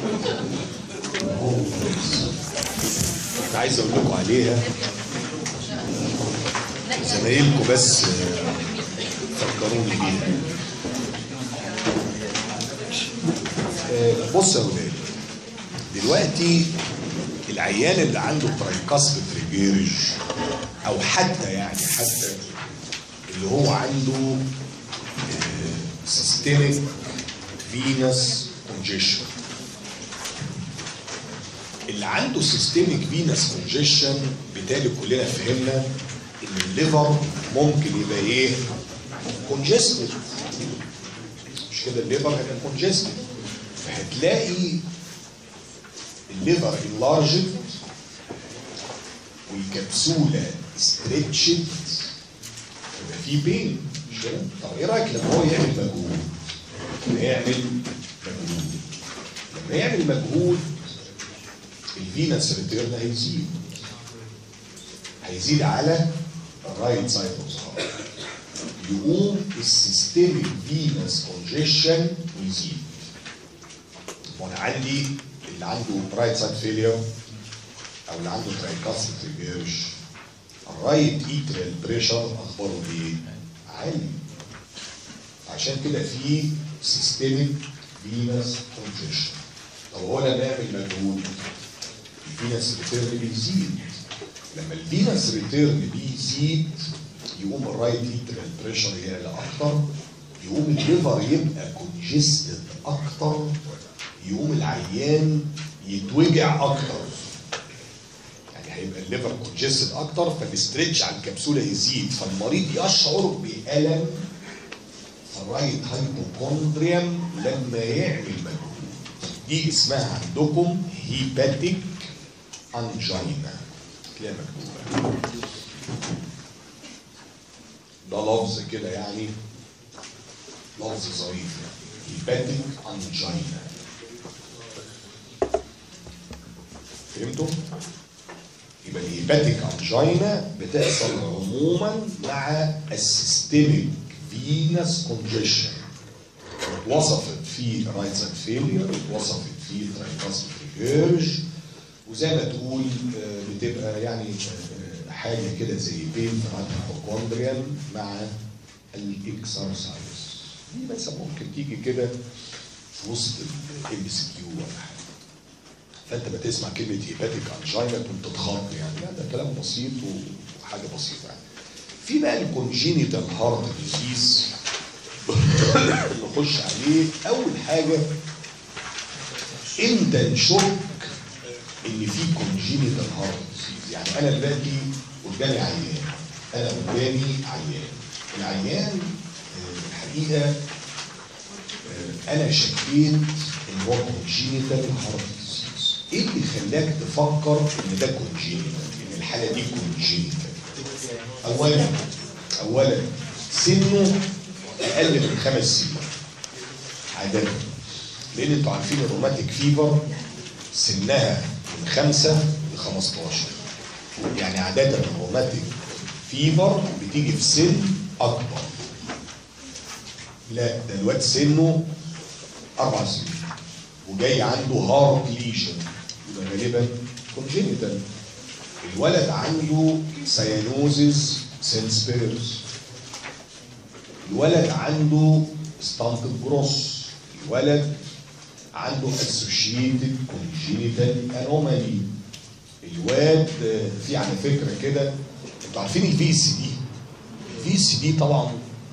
كنت عايز اقول لكم عليها زمايلكم بس آه، فكروني بيها آه، بص يا ولاد دلوقتي العيان اللي عنده ترايكاسبت ريجيرج او حتى يعني حتى اللي هو عنده سيستميك فينس كونجيشن اللي عنده سيستميك فينس كونجيشن بالتالي كلنا فهمنا ان الليفر ممكن يبقى ايه؟ كونجستد مش كده الليفر هيبقى كونجستد فهتلاقي الليفر انلارجد والكبسوله ستريتشد يبقى في بين مش كده؟ طب ايه رايك لما هو يعمل مجهود؟ لما يعمل مجهود لما يعمل مجهود الفينس ريتيرن هيزيد هيزيد على الرايت سايد اوف ذا يقوم السيستميك فينس كونجيشن ويزيد وانا عندي اللي عنده رايت سايد فيلير او اللي عنده ترايكاسيك ريجيرش الرايت ايتريال بريشر اخباره ايه؟ عالي عشان كده في سيستميك فينس كونجيشن طب هو لما يعمل مجهود الفينس ريتيرن بيزيد لما الفينس ريتيرن بيزيد يقوم الرايت ايتريال بريشر يعلى اكتر يقوم الليفر يبقى كونجستد اكتر يقوم العيان يتوجع اكتر يعني هيبقى الليفر كونجستد اكتر فالاسترتش على الكبسوله يزيد فالمريض يشعر بالم الرايت هايبوكوندريم لما يعمل مجهود دي اسمها عندكم هيباتيك انجينا تلاقيها مكتوبه ده لفظ كده يعني لفظ ظريف يعني هيباتيك انجينا فهمتوا؟ يبقى الهيباتيك انجينا بتحصل عموما مع السيستميك فينس كونجيشن اتوصفت في رايت سايد فيلير اتوصفت في ترايكاسيك ريجيرج وزي ما تقول آه، بتبقى يعني آه، حاجه كده زي بين في الهايبوكوندريال مع الاكسرسايز دي بس ممكن تيجي كده في وسط الام اس كيو ولا حاجه فانت ما تسمع كلمه هيباتيك انجينا كنت تتخض يعني لا ده كلام بسيط وحاجه بسيطه يعني في بقى الكونجينيتال هارت ديزيز نخش عليه اول حاجه امتى نشك ان في كونجينيتال هارت ديزيز يعني انا دلوقتي قدامي عيان انا قدامي عيان العيان آه، الحقيقه آه، انا شكيت ان هو كونجينيتال هارت ديزيز ايه اللي خلاك تفكر ان ده كونجينيتال ان الحاله دي كونجينيتال اولا اولا سنه اقل من خمس سنين عاده لان انتوا عارفين الروماتيك فيفر سنها من خمسة ل 15 يعني عادة الروماتيك فيفر بتيجي في سن أكبر لا ده الواد سنه أربع سنين وجاي عنده هارت ليشن يبقى غالبا كونجينيتال الولد عنده سيانوزيس سينسبيرز الولد عنده ستانت جروس الولد عنده اسوشيتد كونجينيتال انومالي الواد آه، في على فكره كده انتوا عارفين الفي سي دي الفي سي دي طبعا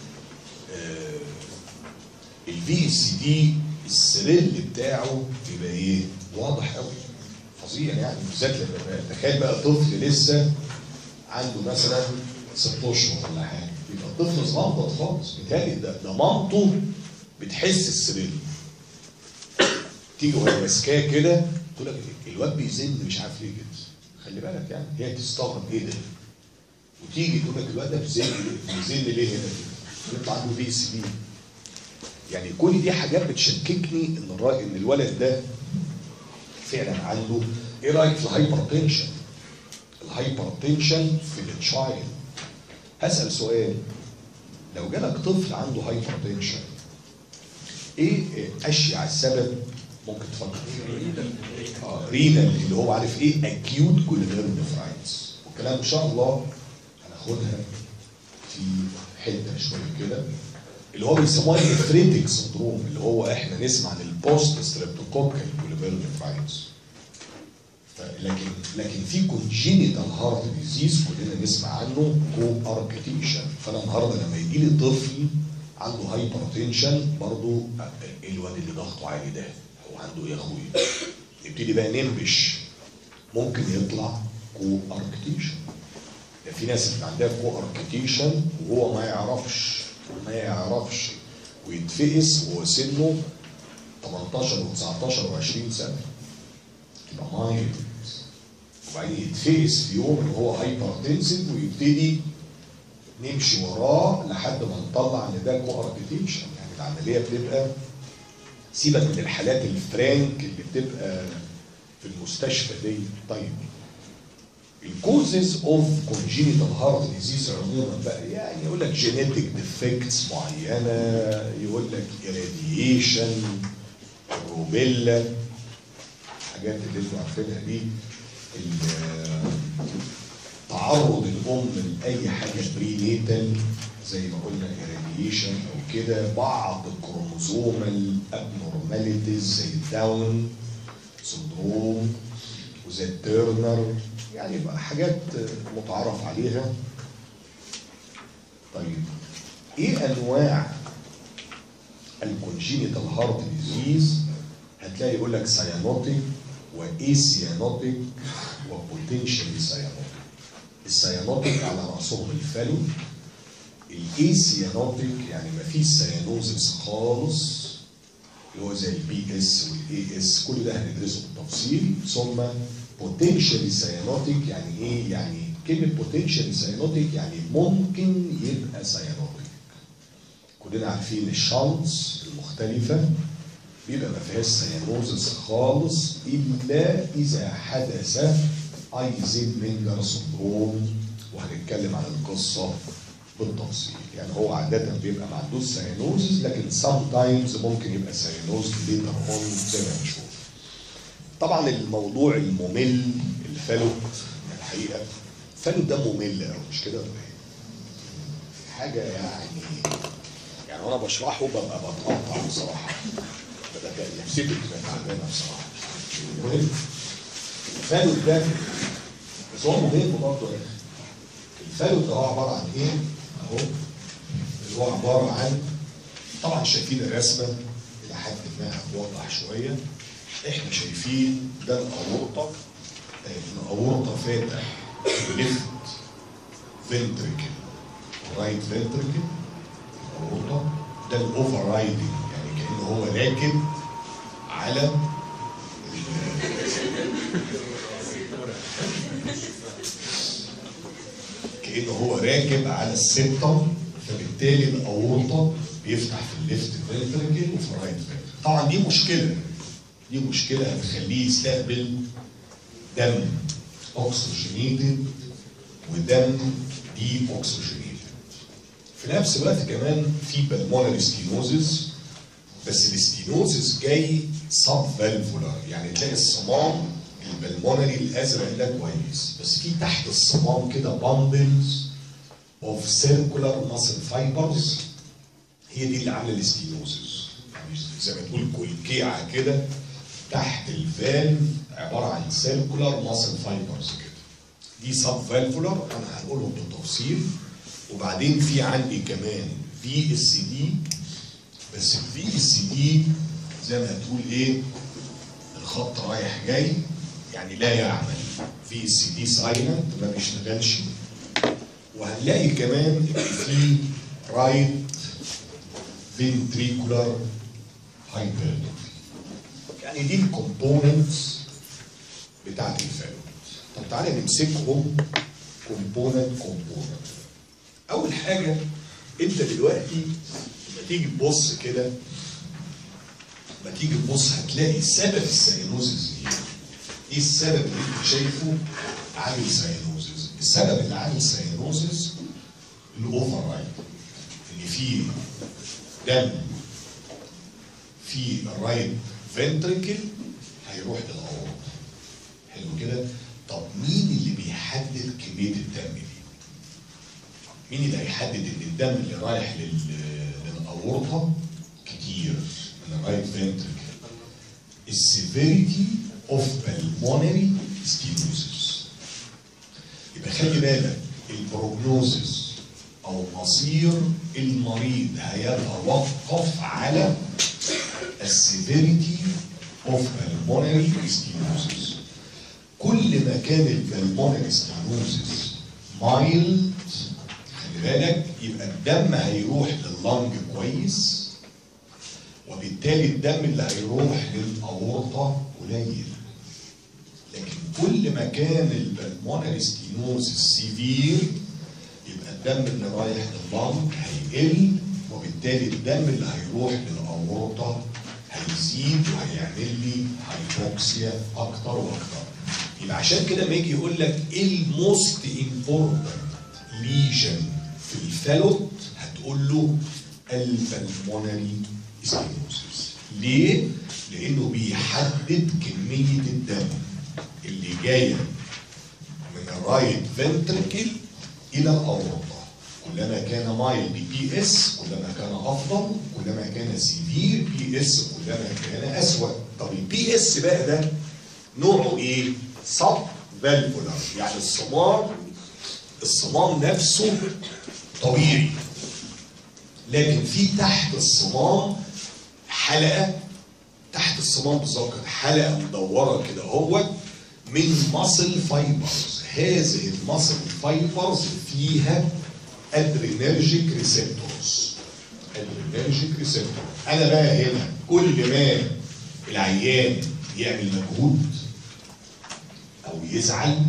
الفي سي دي السريل بتاعه بيبقى ايه؟ واضح قوي فظيع يعني بالذات لما يبقى- تخيل بقى طفل لسه عنده مثلا ست اشهر ولا حاجه يبقى الطفل صغنطط خالص بالتالي ده ده مامته بتحس السريل تيجي وهي ماسكاه كده تقول لك الواد بيزن مش عارف ليه كده خلي بالك يعني هي تستغرب ايه ده وتيجي تقول لك الواد ده بيزن بيزن ليه هنا كده يطلع عنده في سي دي يعني كل دي حاجات بتشككني ان الراجل ان الولد ده فعلا عنده ايه رايك في الهايبر تنشن الهايبر تنشن في التشايلد هسال سؤال لو جالك طفل عنده هايبر تنشن ايه اشيع السبب ممكن تفكر فيها اه رينال اللي هو عارف ايه اكيوت كولينيرفرايتس والكلام ان شاء الله هناخدها في حته شويه كده اللي هو بيسموها الافريتك سندروم اللي هو احنا نسمع عن البوست ستريبتوكوكال كولينيرفرايتس لكن لكن في كونجينيتال هارت ديزيز كلنا نسمع عنه كو اركتيشن فانا النهارده لما يجي لي طفل عنده هايبرتنشن برضه ايه الواد اللي ضغطه عالي ده هو عنده ايه يا اخويا نبتدي بقى ننبش ممكن يطلع كو اركتيشن يعني في ناس اللي عندها كو اركتيشن وهو ما يعرفش ما يعرفش ويتفقس وهو سنه 18 و19 و20 سنه يبقى مايلد وبعدين يتفقس في يوم ان هو هايبرتنسيف ويبتدي نمشي وراه لحد ما نطلع ان ده كو اركتيشن يعني العمليه بتبقى سيبك من الحالات الفرانك اللي بتبقى في المستشفى دي طيب الكوزز اوف كونجينيتال هارت ديزيز عموما بقى يعني يقول لك جينيتك ديفكتس معينه يقول لك irradiation روبيلا الحاجات اللي انتوا عارفينها دي تعرض الام لاي حاجه برينيتال زي ما قلنا irradiation او كده بعض الكروموزومال ابنورماليتيز زي الداون سندروم وزي التيرنر يعني بقى حاجات متعارف عليها طيب ايه انواع الكونجينيتال هارت ديزيز هتلاقي يقول لك سيانوتيك وايسيانوتيك وبوتنشالي سيانوتيك السيانوتيك على راسهم الفالو الايسيانوتيك يعني ما فيش سيانوزس خالص اللي هو زي البي اس والاي اس كل ده هندرسه بالتفصيل ثم بوتنشالي سيانوتيك يعني ايه؟ يعني كلمه بوتنشالي سيانوتيك يعني ممكن يبقى سيانوتيك كلنا عارفين الشانس المختلفه بيبقى ما فيهاش سيانوزس خالص الا اذا حدث ايزنمنجر سندروم وهنتكلم عن القصه بالتفصيل يعني هو عاده بيبقى ما عندوش سيانوزس لكن سام تايمز ممكن يبقى سيانوز ليتر اون زي ما هنشوف طبعا الموضوع الممل الفالو الحقيقه الفالو ده ممل قوي مش كده ولا ايه؟ حاجه يعني يعني وانا بشرحه ببقى بتقطع بصراحه ببقى نفسيتي بتبقى تعبانه بصراحه المهم الفالو ده بس هو مهم برضه يا اخي الفالو ده هو عباره عن ايه؟ اهو اللي هو عباره عن طبعا شايفين الرسمه الى حد ما هتوضح شويه احنا شايفين ده الاورطه الاورطه فاتح ليفت فنتريكل رايت فنتريكل الاورطه ده الاوفر رايدنج يعني كانه هو راكب على كانه هو راكب على السبتم فبالتالي الاورطه بيفتح في الليفت فنتريكل وفي الرايت فنتريكل طبعا دي مشكله دي مشكله هتخليه يستقبل دم اوكسجينيتد ودم دي اوكسجينيتد في نفس الوقت كمان في بالمونري ستينوزز بس الستينوزز جاي سب فالفولار يعني تلاقي الصمام البلمونري الازرق ده كويس بس في تحت الصمام كده باندلز اوف سيركولار ماسل فايبرز هي دي اللي عامله الستينوزز يعني زي ما تقول كلكيعه كده تحت الفالف عباره عن سيركولار ماسل فايبرز كده دي سب فالفولار انا هنقولهم بالتفصيل وبعدين في عندي كمان في اس دي بس الفي اس دي زي ما هتقول ايه الخط رايح جاي يعني لا يعمل في اس دي سايلنت ما بيشتغلش وهنلاقي كمان ان في رايت فنتريكولار هايبرتروفي يعني دي الكومبوننتس بتاعت الفالوت طب تعالى نمسكهم كومبوننت كومبوننت اول حاجه انت دلوقتي لما تيجي تبص كده لما تيجي تبص هتلاقي سبب السينوزز ايه ايه السبب اللي انت شايفه عامل سينوزز السبب اللي عامل سينوزز الاوفر رايت ان في دم في الرايت فنتريكل هيروح للاورطه حلو كده طب مين اللي بيحدد كميه الدم دي مين اللي هيحدد ان الدم اللي رايح لل للاورطه كتير من الرايت فنتريكل السيفيريتي اوف بالمونري ستينوزس يبقى خلي بالك البروجنوزس او مصير المريض هيتوقف على السيفيريتي اوف بالمونري ستينوزس كل ما كان البلمونري ستينوزس مايلد خلي بالك يبقى الدم هيروح لللنج كويس وبالتالي الدم اللي هيروح للاورطه قليل لكن كل ما كان البلمونري ستينوزس سيفير يبقى الدم اللي رايح لللنج هيقل وبالتالي الدم اللي هيروح للاورطه هيزيد وهيعمل لي هايبوكسيا اكتر واكتر يبقى عشان كده لما يجي يقول لك ايه الموست امبورتنت ليجن في الفالوت هتقول له البلمونري ستينوزس ليه؟ لانه بيحدد كميه الدم اللي جايه من الرايت فنتركل الى الاورطه كلما كان مايل بي اس كلما كان افضل كلما كان سيفير بي اس كلما كان اسوأ طب البي اس بقى ده نوعه ايه؟ سب فالفولار يعني الصمام الصمام نفسه طبيعي لكن في تحت الصمام حلقه تحت الصمام بالظبط كده حلقه مدوره كده اهوت من ماسل فايبرز هذه الماسل فايبرز فيها ادرينرجيك ريسبتورز ادرينرجيك ريسبتور انا بقى هنا كل ما العيان يعمل مجهود او يزعل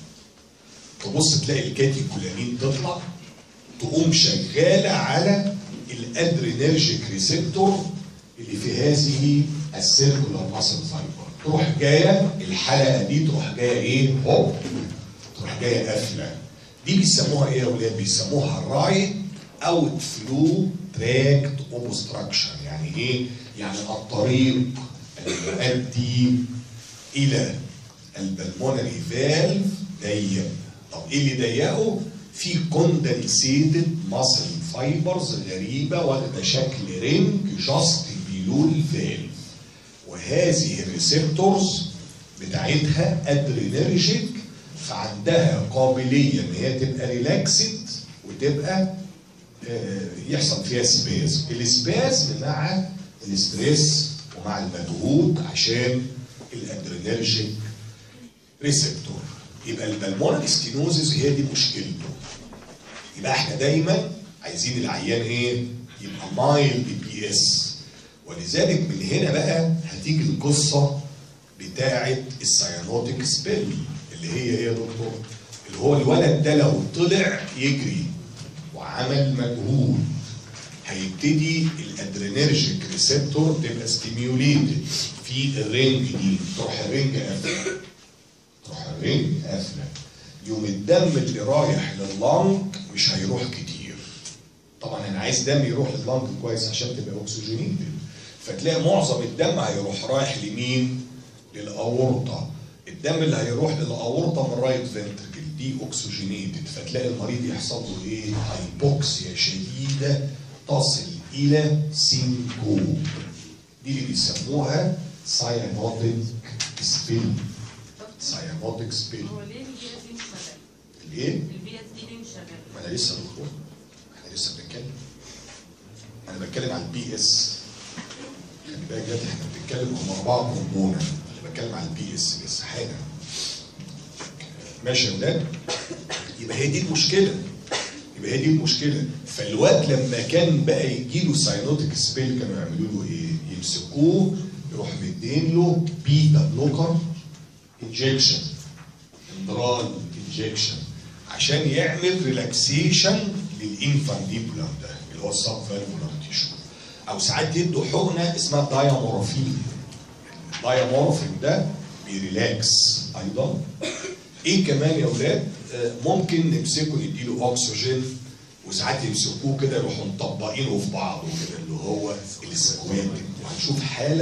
تبص تلاقي الكاتيكولامين تطلع تقوم شغاله على الادرينرجيك ريسبتور اللي في هذه السيركولار ماسل فايبر تروح جايه الحلقه دي تروح جايه ايه هوب تروح جايه قافله دي بيسموها ايه يا اولاد بيسموها رايت اوت فلو تراكت اوبستراكشن يعني ايه يعني الطريق المؤدي الى البلمونري فالف ضيق طب ايه اللي ضيقه في كوندنسيتد ماسل فايبرز غريبه واخده شكل رينج جاست بيلو الفالف وهذه الريسبتورز بتاعتها ادرينرجيك فعندها قابليه ان هي تبقى ريلاكسد وتبقى آه، يحصل فيها سباز السباز مع الاستريس ومع المجهود عشان الادرينرجيك ريسبتور يبقى البلمونري ستينوزيس هي دي مشكلته يبقى احنا دايما عايزين العيان ايه يبقى مايل بي اس ولذلك من هنا بقى هتيجي القصه بتاعه السيانوتيك سبيل اللي هي ايه يا دكتور اللي هو الولد ده لو طلع يجري وعمل مجهود هيبتدي الادرينرجيك ريسبتور تبقى ستيميوليتد في الرينج دي تروح الرينج قافله تروح الرينج قافله يوم الدم اللي رايح لللنج مش هيروح كتير طبعا انا عايز دم يروح لللنج كويس عشان تبقى اكسجينيتد فتلاقي معظم الدم هيروح رايح لمين؟ للاورطه الدم اللي هيروح للاورطه من الرايت فنتركل دي اوكسجينيتد فتلاقي المريض يحصل له ايه؟ هايبوكسيا شديده تصل الى سينكوب دي اللي بيسموها سايانوتيك سبيل سايانوتيك سبيل هو ليه البي اس دي مش شغال؟ الايه؟ البي اس دي ليه مش شغال؟ ما انا لسه دكتور احنا لسه بنتكلم انا بتكلم على البي اس خلي بالك دلوقتي احنا بنتكلم هم اربعه هرمون انا بتكلم على البي اس بس حاجه ماشي يا ولاد يبقى هي دي المشكله يبقى هي دي المشكله فالواد لما كان بقى يجي له ساينوتيك سبيل كانوا يعملوا له ايه؟ يمسكوه يروح مدين له بيتا بلوكر انجكشن اندرال انجكشن عشان يعمل ريلاكسيشن للانفانديبولار ده اللي هو السب فالفولار تيشو او ساعات يدوا حقنه اسمها دايامورفين الدايامورفين ده بيريلاكس ايضا ايه كمان يا اولاد آه، ممكن نمسكه نديله اكسجين وساعات يمسكوه كده يروحوا مطبقينه في بعضه كده اللي هو السكوينتنج وهنشوف حالا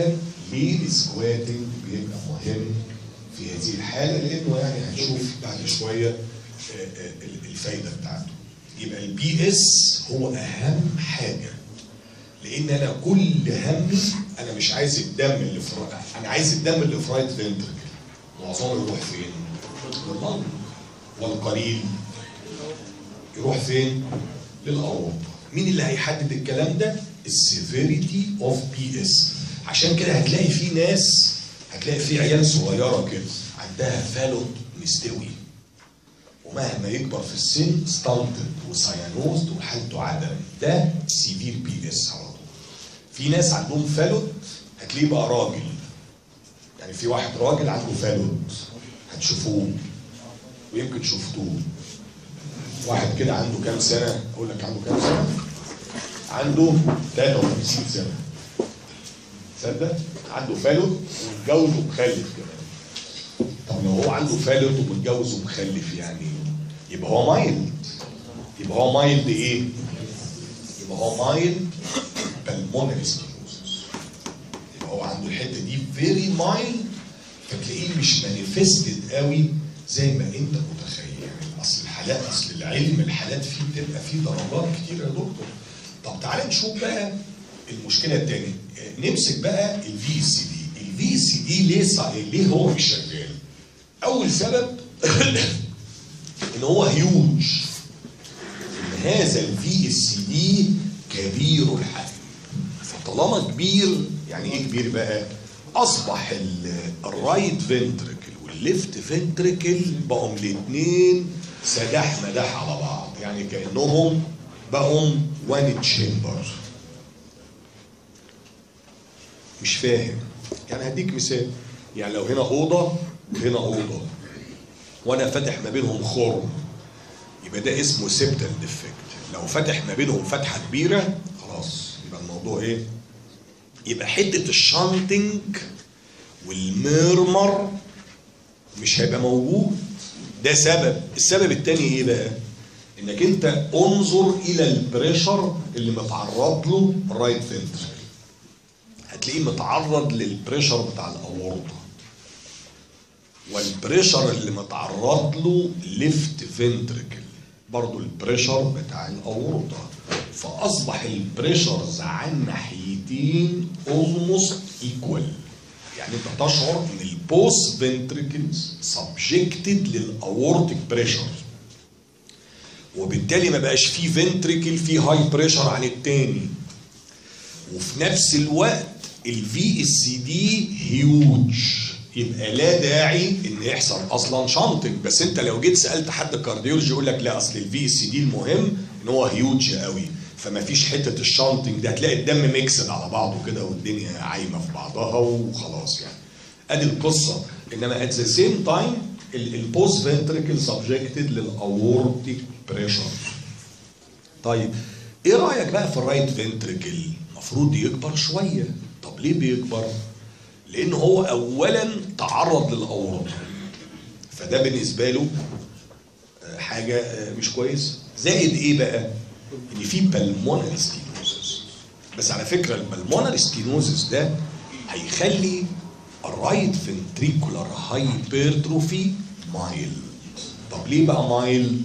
ليه السكواتنج بيبقى مهم في هذه الحاله لانه يعني هنشوف بعد شويه آه، آه، الفايده بتاعته يبقى البي اس هو اهم حاجه لان انا كل همي انا مش عايز الدم اللي في را- انا عايز الدم اللي في رايت فنتركل معظمه يروح فين؟ لللنج والقليل يروح فين؟ للاوروبا مين اللي هيحدد الكلام ده؟ السيفيريتي اوف بي اس عشان كده هتلاقي في ناس هتلاقي في عيال صغيره كده عندها فالوت مستوي ومهما يكبر في السن ستالتد وسايانوزد وحالته عدم ده سيفير بي اس على طول في ناس عندهم فالوت هتلاقيه بقى راجل يعني في واحد راجل عنده فالوت هتشوفوه ويمكن شفتوه واحد كده عنده كام سنه اقول لك عنده كام سنه عنده 53 سنه تصدق عنده فالوت ومتجوز ومخلف كمان طب لو هو عنده فالوت ومتجوز ومخلف يعني يبقى هو مايلد يبقى هو مايلد ايه؟ يبقى هو مايلد بالمونري سكليروسس يبقى هو عنده الحته دي فيري مايلد فتلاقيه مش مانيفستد قوي زي ما انت متخيل يعني اصل الحالات اصل العلم الحالات فيه بتبقى فيه درجات كتير يا دكتور طب تعالى نشوف بقى المشكله الثانيه نمسك بقى الفي سي دي الفي سي دي ليه صع- ليه هو مش شغال اول سبب ان هو هيوج ان هذا الفي اس دي كبير الحجم فطالما كبير يعني ايه كبير بقى اصبح ال- الرايت فنتركل والليفت فنتركل بقوا الاثنين سداح مداح على بعض يعني كانهم بقوا وان تشامبر مش فاهم يعني هديك مثال يعني لو هنا اوضه وهنا اوضه وانا فاتح ما بينهم خرم يبقى ده اسمه سيبتال ديفكت لو فاتح ما بينهم فتحه كبيره خلاص يبقى الموضوع ايه يبقى حته الشانتنج والميرمر مش هيبقى موجود ده سبب السبب الثاني ايه بقى انك انت انظر الى البريشر اللي متعرض له الرايت فنتركل هتلاقيه متعرض للبريشر بتاع الاورطه والبريشر اللي متعرض له ليفت فنتركل برضو البريشر بتاع الاورطه فاصبح البريشرز على الناحيتين اولموست ايكوال يعني انت تشعر ان البوست فنتركلز سبجكتد للاورتيك بريشر وبالتالي ما بقاش فيه فنتركل فيه هاي بريشر عن التاني وفي نفس الوقت الفي اس دي هيوج يبقى لا داعي ان يحصل اصلا شانتنج بس انت لو جيت سالت حد كارديولوجي يقول لك لا اصل الفي اس دي المهم ان هو هيوج قوي فما فيش حته الشانتنج ده هتلاقي الدم ميكسد على بعضه كده والدنيا عايمه في بعضها وخلاص يعني ادي القصه انما ات ذا سيم تايم البوست فنتريكل سبجكتد للاورتيك بريشر طيب ايه رايك بقى في الرايت فنتريكل المفروض يكبر شويه طب ليه بيكبر لان هو اولا تعرض للاورطه فده بالنسبه له آه، حاجه آه، مش كويسه زائد ايه بقى ان في بالمونري ستينوزس بس على فكره البلمونري ستينوزس ده هيخلي الرايت فنتريكولار هايبرتروفي مايل طب ليه بقى مايل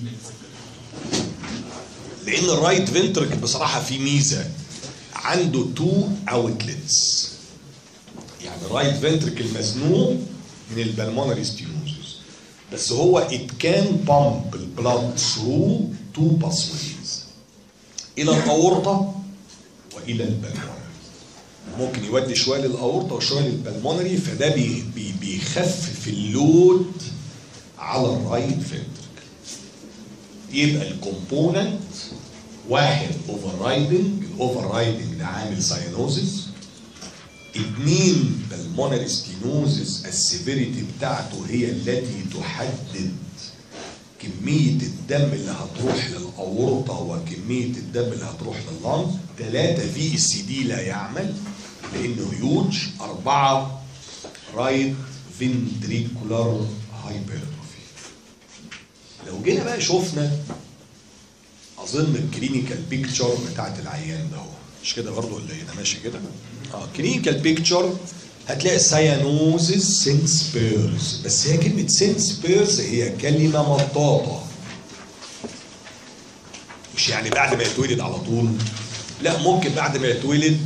لان الرايت فنترك بصراحه في ميزه عنده تو اوتلتس يعني الرايت فنترك المزنوق من البلمونري ستينوزس بس هو ات كان بامب البلاد ثرو تو باسويز الى الاورطه والى البلمونري ممكن يودي شويه للاورطه وشويه للبلمونري فده بي بي بيخفف اللود على الرايت فنترك يبقى الكومبوننت واحد اوفر رايدنج الاوفر رايدنج ده عامل ساينوزس اتنين بالمونري ستينوزس السيفيريتي بتاعته هي التي تحدد كمية الدم اللي هتروح للأورطة وكمية الدم اللي هتروح لللنج ثلاثة في السي دي لا يعمل لأنه هيوج أربعة رايت فنتريكولار هايبرتروفي لو جينا بقى شفنا اظن الكلينيكال بيكتشر بتاعت العيان ده هو مش كده برضه ولا ايه ده ماشي كده اه كلينيكال بيكتشر هتلاقي سيانوزس سينس بيرز بس هي كلمة سينس بيرز هي كلمة مطاطة مش يعني بعد ما يتولد على طول لا ممكن بعد ما يتولد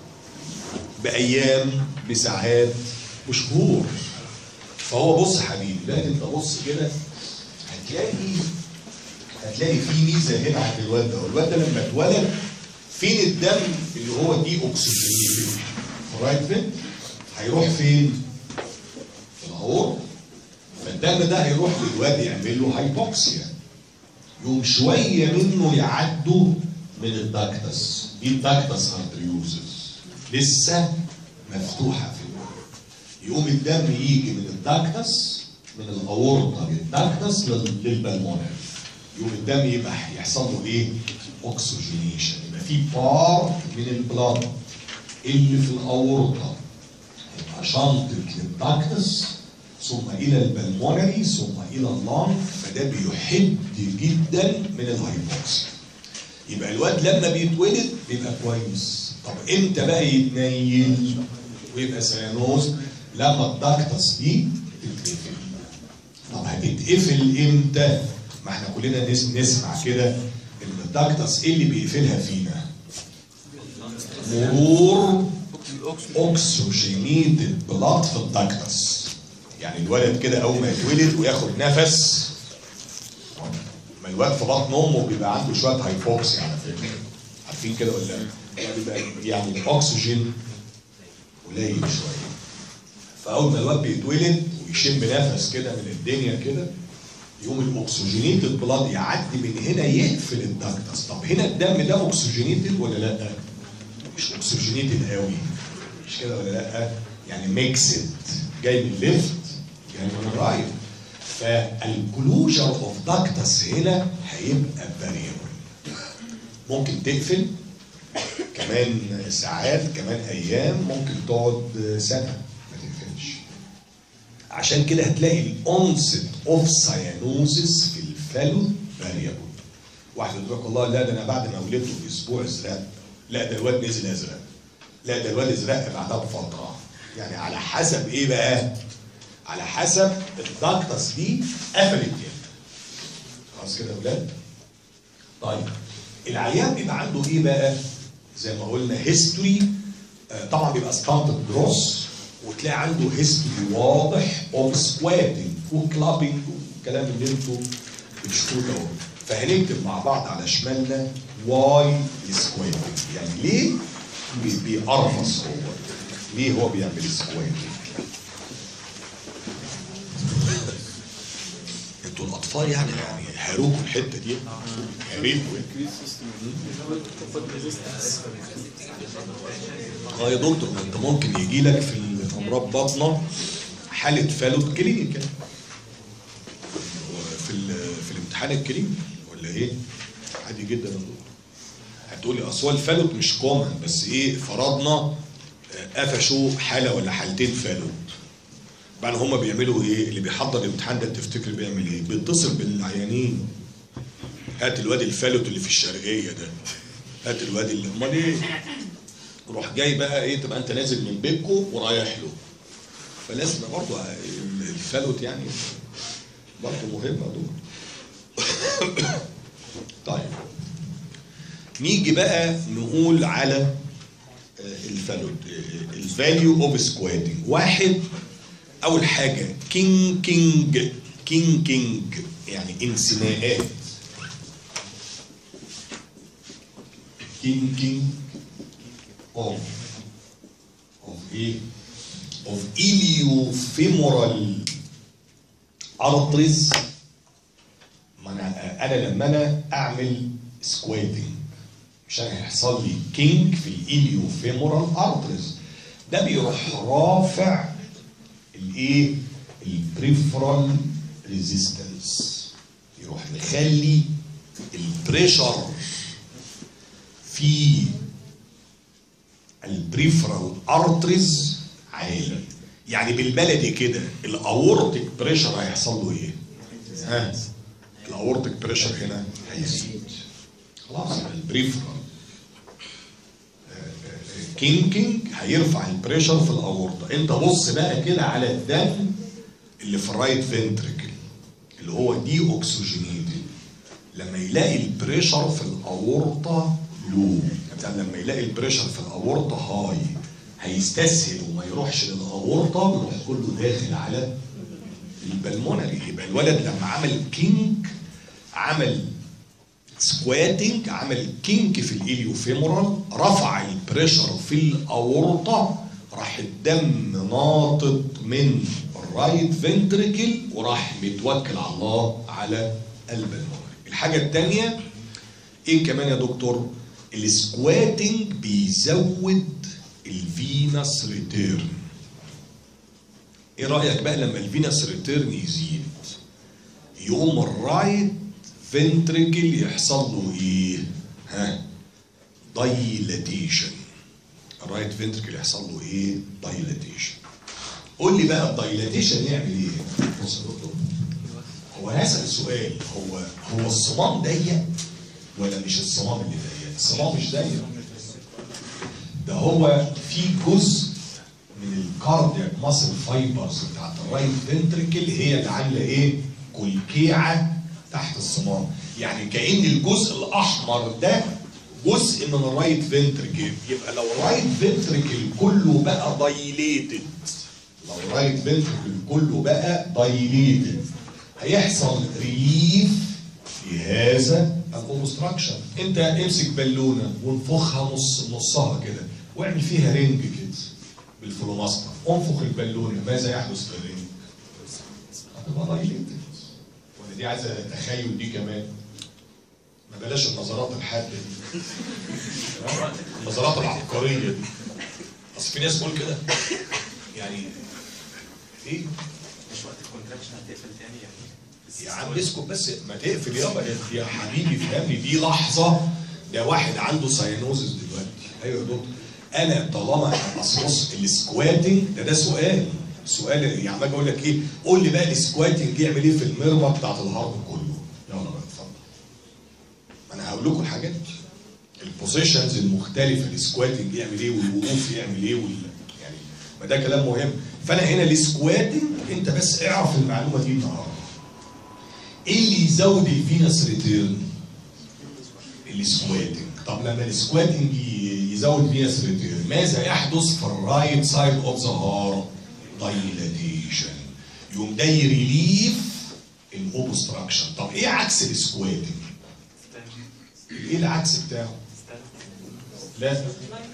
بأيام بساعات بشهور فهو بص يا حبيبي لا انت بص كده هتلاقي هتلاقي في ميزه هنا عند الواد ده الواد ده لما اتولد فين الدم اللي هو دي اكسجين رايت فين هيروح فين في العور فالدم ده هيروح للواد يعمل له هايبوكسيا يوم شويه منه يعدوا من الداكتس دي الداكتس ارتريوزس لسه مفتوحه في الواد يقوم الدم يجي من الداكتس من الاورطه للداكتس لل- للبلمونري يقوم الدم يبقى يحصل له ايه؟ اوكسجينيشن يبقى في بار من البلاد اللي في الاورطه يبقى شنطت للداكتس ثم الى البلمونري ثم الى اللنج فده بيحد جدا من الهايبوكسيا يبقى الواد لما بيتولد بيبقى كويس طب امتى بقى يتنيل ويبقى سيانوز لما الداكتس دي تتقفل طب هتتقفل امتى ما احنا كلنا نس- نسمع كده ان الداكتس ايه اللي بيقفلها فينا مرور اوكسجينيتد بلاد في الداكتس يعني الولد كده اول ما يتولد وياخد نفس ما الواد في بطن امه بيبقى عنده شويه هايبوكسيا على فكره عارفين كده ولا لا؟ يعني بيبقى يعني الاكسجين قليل شويه فاول ما الواد بيتولد ويشم نفس كده من الدنيا كده يقوم الاكسجينيتد بلاد يعدي من هنا يقفل الداكتس طب هنا الدم ده اكسجينيتد ولا لا؟ مش اكسجينيتد قوي مش كده ولا لا؟ يعني ميكسد جاي من ليفت جاي من الرايت فالكلوجر اوف داكتس هنا هيبقى فاريبل ممكن تقفل كمان ساعات كمان ايام ممكن تقعد سنه ما تقفلش عشان كده هتلاقي الاونست اوف سايانوزس في الفالو فاريبل واحد يقول لك والله لا ده انا بعد ما ولدته باسبوع ازرق لا ده الواد نزل ازرق لا ده الواد ازرق بعدها بفتره يعني على حسب ايه بقى؟ على حسب الدكتس دي قفلت امتى خلاص كده يا ولاد؟ طيب العيان بيبقى عنده ايه بقى؟ زي ما قلنا هيستوري طبعا بيبقى ستانتد جروس وتلاقي عنده هيستوري واضح اوف سكواتنج وكلابنج والكلام اللي انتوا بتشوفوه ده فهنكتب مع بعض على شمالنا واي سكواتنج يعني ليه بي- بيقرفص هو ليه هو بيعمل سكواتنج انتوا الاطفال يعني يعني هاروكوا الحته دي هريتوا اه يا دكتور ما انت ممكن يجي لك في الامراض بطنه حاله فالوت كلينيكال في ال- في الامتحان الكلينيكي ولا ايه؟ عادي جدا يا دكتور هتقولي اصل هو الفالوت مش كومن بس ايه فرضنا آه، قفشوا حاله ولا حالتين فالوت بعد هم بيعملوا ايه؟ اللي بيحضر الامتحان ده تفتكر بيعمل ايه؟ بيتصل بالعيانين هات الواد الفالوت اللي في الشرقيه ده هات الواد اللي امال ايه؟ روح جاي بقى ايه تبقى انت نازل من بيتكو ورايح له فلازم برضه الفالوت يعني برضه مهمه دول طيب نيجي بقى نقول على آه، الفالوت الفاليو اوف سكواتنج واحد اول حاجه كينج كينج كينج كينج يعني انسناءات كينج كينج اوف اوف ايه اوف اليوفيمورال ارتريز ما انا انا لما انا اعمل سكواتنج مش انا هيحصل لي كينج في الاليوفيمورال ارتريز ده بيروح رافع الايه البريفرال ريزيستنس يروح مخلي البريشر في البريفرال ارتريز عالي يعني بالبلدي كده الاورتيك بريشر هيحصل له ايه؟ ها الاورتيك بريشر هنا هيزيد خلاص البريفرال كينكينج هيرفع البريشر في الاورطه انت بص بقى كده على الدم اللي في الرايت فنتركل اللي هو دي اوكسجينيتد لما يلاقي البريشر في الاورطه لو يعني لما يلاقي البريشر في الاورطه هاي هيستسهل وما يروحش للاورطه يروح كله داخل على البلمونري يبقى الولد لما عمل كينج عمل سكواتنج عمل كينك في الاليوفيمورال رفع البريشر في الاورطه راح الدم ناطط من الرايت فنتريكل وراح متوكل على الله على البلمونري الحاجه الثانيه ايه كمان يا دكتور السكواتنج بيزود الفينس ريتيرن ايه رايك بقى لما الفينس ريتيرن يزيد يقوم الرايت فنتريكل يحصل له ايه ها دايلاتيشن الرايت فنتريكل يحصل له ايه دايلاتيشن قول لي بقى الدايلاتيشن يعمل ايه بص يا دكتور هو هسأل سؤال هو هو الصمام ضيق ولا مش الصمام اللي ضيق الصمام مش ضيق ده هو في جزء من الكاردياك ماسل فايبرز بتاعت الرايت فنتريكل هي اللي عامله ايه كلكيعه تحت الصمام يعني كأن الجزء الأحمر ده جزء من الرايت فنتريكل يبقى لو الرايت فنتريكل كله بقى دايليتد لو الرايت فنتريكل كله بقى دايليتد هيحصل ريليف في هذا الاوبستراكشن انت امسك بالونه وانفخها نص نصها كده واعمل فيها رينج كده بالفلوماستر انفخ البالونه ماذا يحدث في الرينج؟ هتبقى دايليتد ولا دي عايزه تخيل دي كمان ما بلاش النظرات الحاده دي النظرات العبقريه دي اصل في ناس تقول كده يعني ايه مش وقت الكونتراكشن هتقفل تاني يعني يا عم اسكت بس ما تقفل يابا يا حبيبي فهمني دي لحظه ده واحد عنده ساينوزس دلوقتي ايوه يا دكتور انا طالما اصل بص السكواتنج ده ده سؤال سؤال يعني عمال اقول لك ايه قول لي بقى السكواتنج يعمل ايه في المرمى بتاعت الهارد كله يلا بقى اتفضل ما انا هقول لكم الحاجات البوزيشنز المختلفه السكواتنج يعمل ايه والوقوف يعمل ايه وال... يعني ما ده كلام مهم فانا هنا السكواتنج انت بس اعرف المعلومه دي النهارده ايه اللي يزود الفينس ريتيرن السكواتنج طب لما السكواتنج ي- يزود فينس ريتيرن ماذا يحدث في الرايت سايد اوف ذا هارت دايلاتيشن يقوم ده يريليف الاوبستراكشن طب ايه عكس السكواتنج ايه العكس بتاعه لا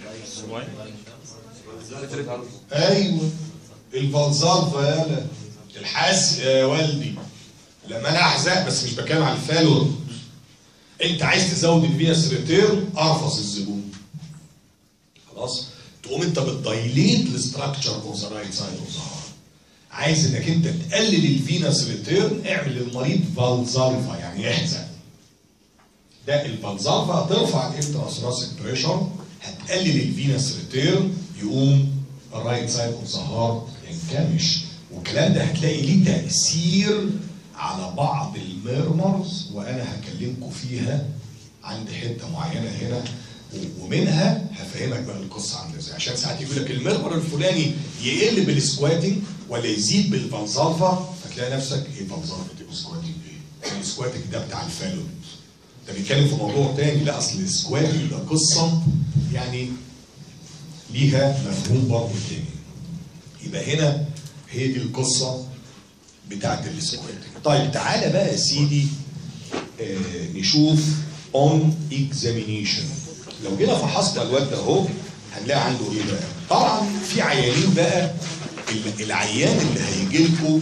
ايوه الفلزار يالا الحس يا والدي لما انا احزق بس مش بتكلم على الفالور انت عايز تزود الفينس ريتيرن ارفص الزبون خلاص تقوم انت بتدايليت الاستراكشر اوف ذا رايت سايد اوف ذا هارت عايز انك انت تقلل الفينس ريتيرن اعمل للمريض فالزالفا يعني يحزق ده الفالزالفا هترفع الانتراسراسيك بريشر هتقلل الفينس ريتيرن يقوم الرايت سايد اوف ذا هارت ينكمش والكلام ده هتلاقي ليه تاثير على بعض الميرمرز وانا هكلمكم فيها عند حته معينه هنا و- ومنها هفهمك بقى القصه عامله ازاي عشان ساعات يقول لك الميرمر الفلاني يقل بالسكواتنج ولا يزيد بالفالزالفا فتلاقي نفسك ايه فالزالفا دي والسكواتنج ايه؟ السكواتنج ده بتاع الفالود ده بيتكلم في موضوع تاني لا اصل السكواتنج ده قصه يعني ليها مفهوم برضه تاني يبقى هنا هي دي القصه بتاعت السكواتنج طيب تعالى بقى يا سيدي آه نشوف اون اكزامينيشن لو جينا فحصنا الواد ده اهو هنلاقي عنده ايه بقى طبعا في عيانين بقى ال- العيان اللي هيجي لكم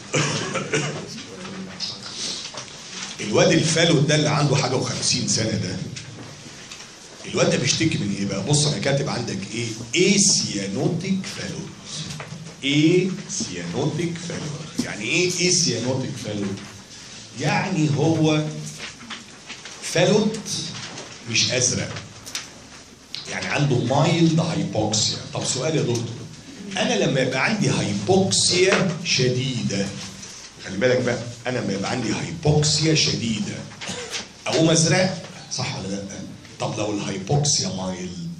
الواد الفالود ده اللي عنده حاجه و50 سنه ده الواد ده بيشتكي من ايه بقى بص انا كاتب عندك ايه ايه سيانوتيك فالود ايه سيانوتيك فالود يعني ايه ايه سيانوتيك فالود يعني هو فالود مش ازرق يعني عنده مايلد هايبوكسيا طب سؤال يا دكتور انا لما يبقى عندي هايبوكسيا شديده خلي بالك بقى انا لما يبقى عندي هايبوكسيا شديده اقوم ازرق صح ولا لا طب لو الهايبوكسيا مايلد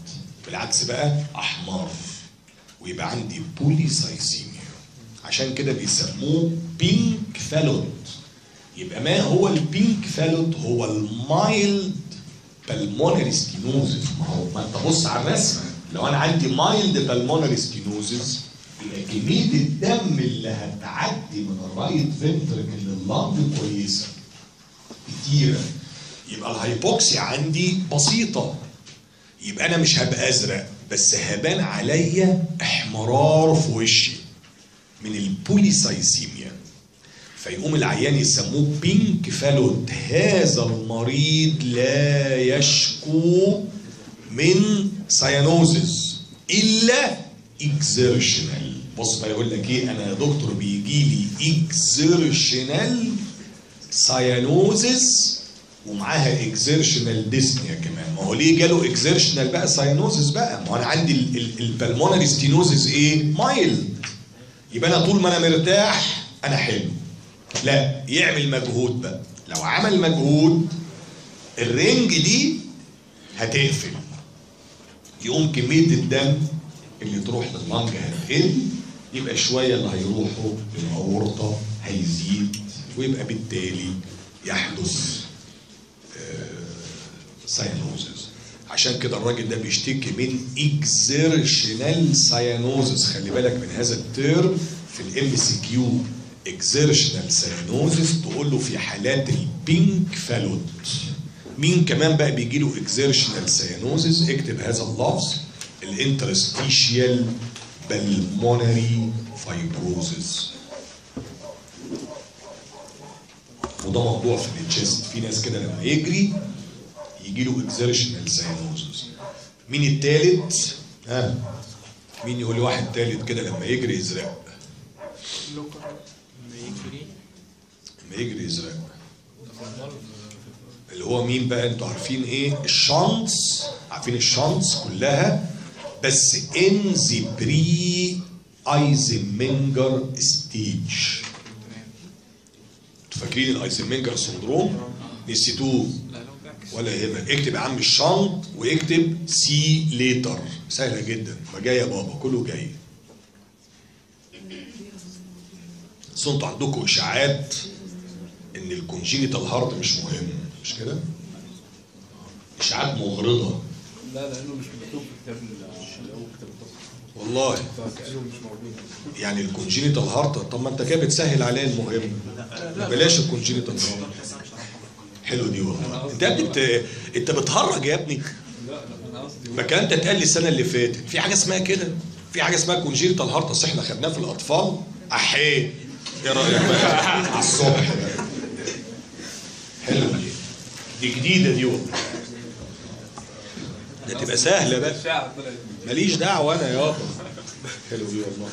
بالعكس بقى احمر ويبقى عندي بوليسايسيميا عشان كده بيسموه بينك فالوت يبقى ما هو البينك فالوت هو المايلد بالمونري ستينوزس ما هو ما انت بص على الرسمه لو انا عندي مايلد بالمونري ستينوزس يبقى كميه الدم اللي هتعدي من الرايت فنتركل لللنج كويسه كتيره يبقى الهايبوكسيا عندي بسيطه يبقى انا مش هبقى ازرق بس هبان عليا احمرار في وشي من البوليسايسيميا فيقوم العيان يسموه بينك فالوت هذا المريض لا يشكو من سايانوزز الا اكزيرشنال بص بقى يقول لك ايه انا يا دكتور بيجي لي اكزيرشنال سايانوزز ومعاها اكزيرشنال ديسنيا كمان ما هو ليه جاله اكزيرشنال بقى ساينوزس بقى ما هو انا عندي البلمونري ستينوزس ايه مايلد يبقى انا طول ما انا مرتاح انا حلو لا يعمل مجهود بقى لو عمل مجهود الرنج دي هتقفل يقوم كميه الدم اللي تروح لللنج هتقل يبقى شويه اللي هيروحوا للاورطه هيزيد ويبقى بالتالي يحدث ساينوزز عشان كده الراجل ده بيشتكي من اكزيرشنال ساينوزز خلي بالك من هذا الترم في الام سي كيو اكزيرشنال ساينوزز تقول له في حالات البينك فالوت مين كمان بقى بيجي له اكزيرشنال ساينوزز اكتب هذا اللفظ الانترستيشيال بالمونري فايبروزز وده موضوع في التشيست في ناس كده لما يجري يجي له اكزيرشنال ساينوزز مين التالت ها مين يقول لي واحد تالت كده لما يجري يزرق لوكر لما يجري لما يجري يزرق اللي هو مين بقى انتوا عارفين ايه الشانس عارفين الشانس كلها بس ان ذا بري ايزنمنجر ستيج انتوا فاكرين الايزنمنجر سندروم نسيتوه لا لو باكس ولا يهمك اكتب يا عم الشنط واكتب سي ليتر سهله جدا ما جاي يا بابا كله جاي بس انتوا عندكم اشاعات ان الكونجينيتال هارت مش مهم مش كده؟ اشاعات مغرضه لا لانه مش مكتوب في كتاب ال- او كتاب الطب والله فكأنه مش موجود يعني الكونجينيتال هارت طب ما انت كده بتسهل عليا المهم بلاش الكونجينيتال هارت حلو دي والله انت يا ابني بت... انت بتهرج يا ابني لا لا انا قصدي ما كان انت اتقال لي السنه اللي فاتت في حاجه اسمها كده في حاجه اسمها كونجيرتال هارت اصل احنا خدناه في الاطفال احيه ايه رايك بقى على الصبح بقى حلوه دي دي جديده دي والله ده تبقى سهله بقى الشعب طلعت ماليش دعوه انا يابا حلو دي والله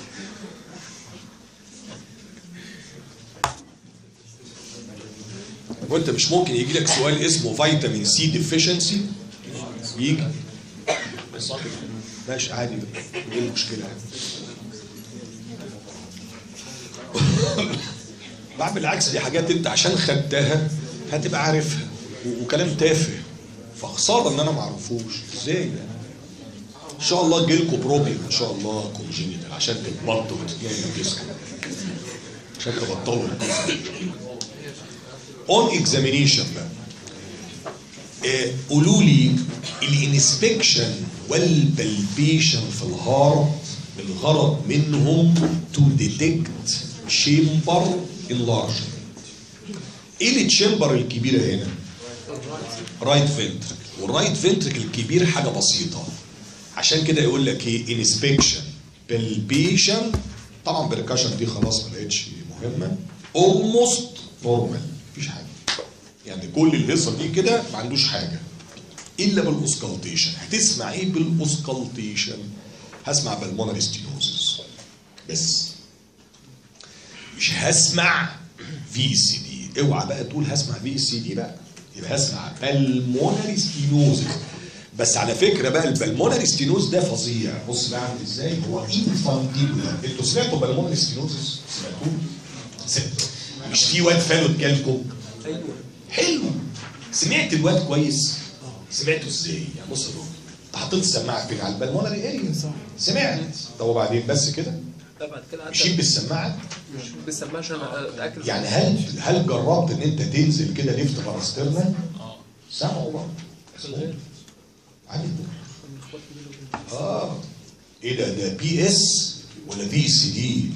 وانت مش ممكن يجي لك سؤال اسمه فيتامين سي ديفيشنسي يجي ماشي عادي بقى ايه المشكله بعد بالعكس دي حاجات انت عشان خدتها هتبقى عارفها و- وكلام تافه فخساره ان انا ما اعرفوش ازاي يعني ان شاء الله تجيلكوا بروبلم ان شاء الله كونجينيتال عشان تتبطوا وتتنيموا جسمكم عشان تبطلوا اون اكزامينيشن بقى آه، قولوا لي الانسبكشن والبلبيشن في الهارت الغرض منهم تو ديتكت شيمبر انلارج ايه التشامبر الكبيره هنا؟ رايت فنتركل والرايت فنتركل الكبير حاجه بسيطه عشان كده يقول لك ايه انسبكشن بالبيشن طبعا بركاشن دي خلاص ما بقتش مهمه اولموست نورمال مفيش حاجه يعني كل الهيصه دي كده ما عندوش حاجه الا بالاوسكالتيشن هتسمع ايه بالاوسكالتيشن هسمع بالمونري ستينوزس بس مش هسمع في سي دي اوعى بقى تقول هسمع في سي دي بقى يبقى هسمع بالمونري ستينوزس بس على فكره بقى البلمونري ستينوز ده فظيع بص بقى عامل ازاي هو انفانتيبولار انتوا سمعتوا بالمونري ستينوزس سمعتوه سمعتوا مش في واد فالوت جالكم حلو سمعت الواد كويس سمعته ازاي يعني بص يا دكتور انت حطيت السماعه فين على البلمونري اريا صح. سمعت طب وبعدين بس كده لا بعد كده مشيت انت بالسماعه مش بالسماعه عشان اتاكد يعني هل هل جربت ان انت تنزل كده ليفت باراسترنا؟ اه سمعوا برضه عادي اه ايه ده ده بي اس ولا بي سي دي؟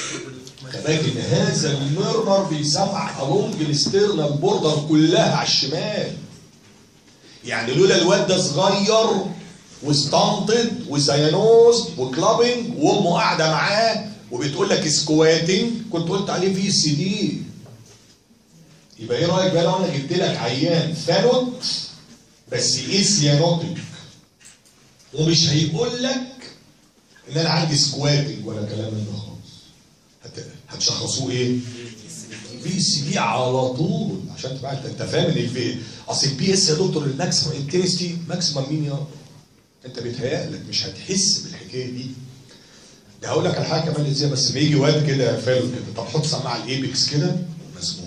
لكن هذا المرمر بيسمع الونج الاسترنال بوردر كلها على الشمال يعني لولا الواد ده صغير وستانتد وسيانوز وكلابنج وامه قاعده معاه وبتقول لك سكواتنج كنت قلت عليه في سي دي يبقى ايه رايك بقى لو انا جبت لك عيان فالوت بس ايه سيانوتيك ومش هيقول لك ان انا عندي سكواتنج ولا كلام من ده خالص هت- هتشخصوه ايه؟ في سي دي على طول عشان تبقى انت انت فاهم ان الفي اصل البي اس يا دكتور الماكسيمم انتنستي ماكسيمم مين يا انت بيتهيألك مش هتحس بالحكايه دي ده هقول لك على حاجه كمان ازاي بس ما يجي واد كده فالو كده طب حط سماعه الايبكس كده مسموع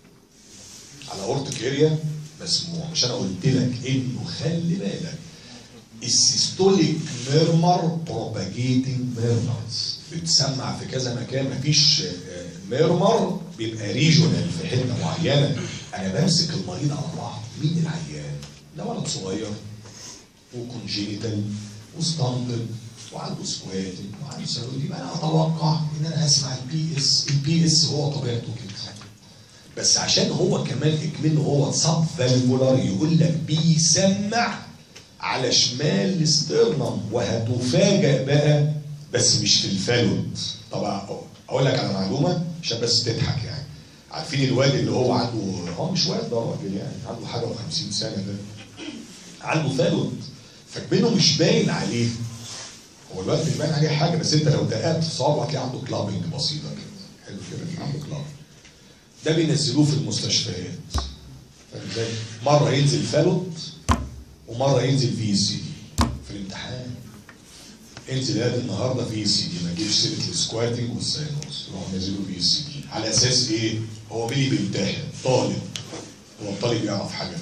على اورتك اريا مسموع مش انا قلت لك انه خلي بالك السيستوليك ميرمر بروباجيتنج ميرمرز بتسمع في كذا مكان مفيش آه، ميرمر بيبقى ريجونال في حته معينه انا بمسك المريض على بعض مين العيان؟ ده ولد صغير وكونجينيتال وستامبل وعنده سكواتنج وعنده سيرودي يبقى انا اتوقع ان انا اسمع البي اس البي اس هو طبيعته كده بس عشان هو كمان اكمنه هو سب فالفولار يقول لك بيسمع على شمال الاسترنم وهتفاجئ بقى بس مش في الفالوت طبعا اقول لك على معلومه عشان بس تضحك يعني عارفين الواد اللي هو عنده هو مش واد ده راجل يعني عنده حاجه و50 سنه ده عنده فالوت فكمنه مش باين عليه هو الواد مش باين عليه حاجه بس انت لو دققت في صوابعه هتلاقي عنده كلابنج بسيطه كده حلو كده عنده كلابنج ده بينزلوه في المستشفيات فاهم ازاي؟ مره ينزل فالوت ومره ينزل في سي دي في الامتحان انزل ادي النهارده في سي دي ما تجيبش سيره السكواتنج والساينوس يروح نازله في سي دي على اساس ايه؟ هو مين اللي بيمتحن؟ طالب هو الطالب يعرف حاجه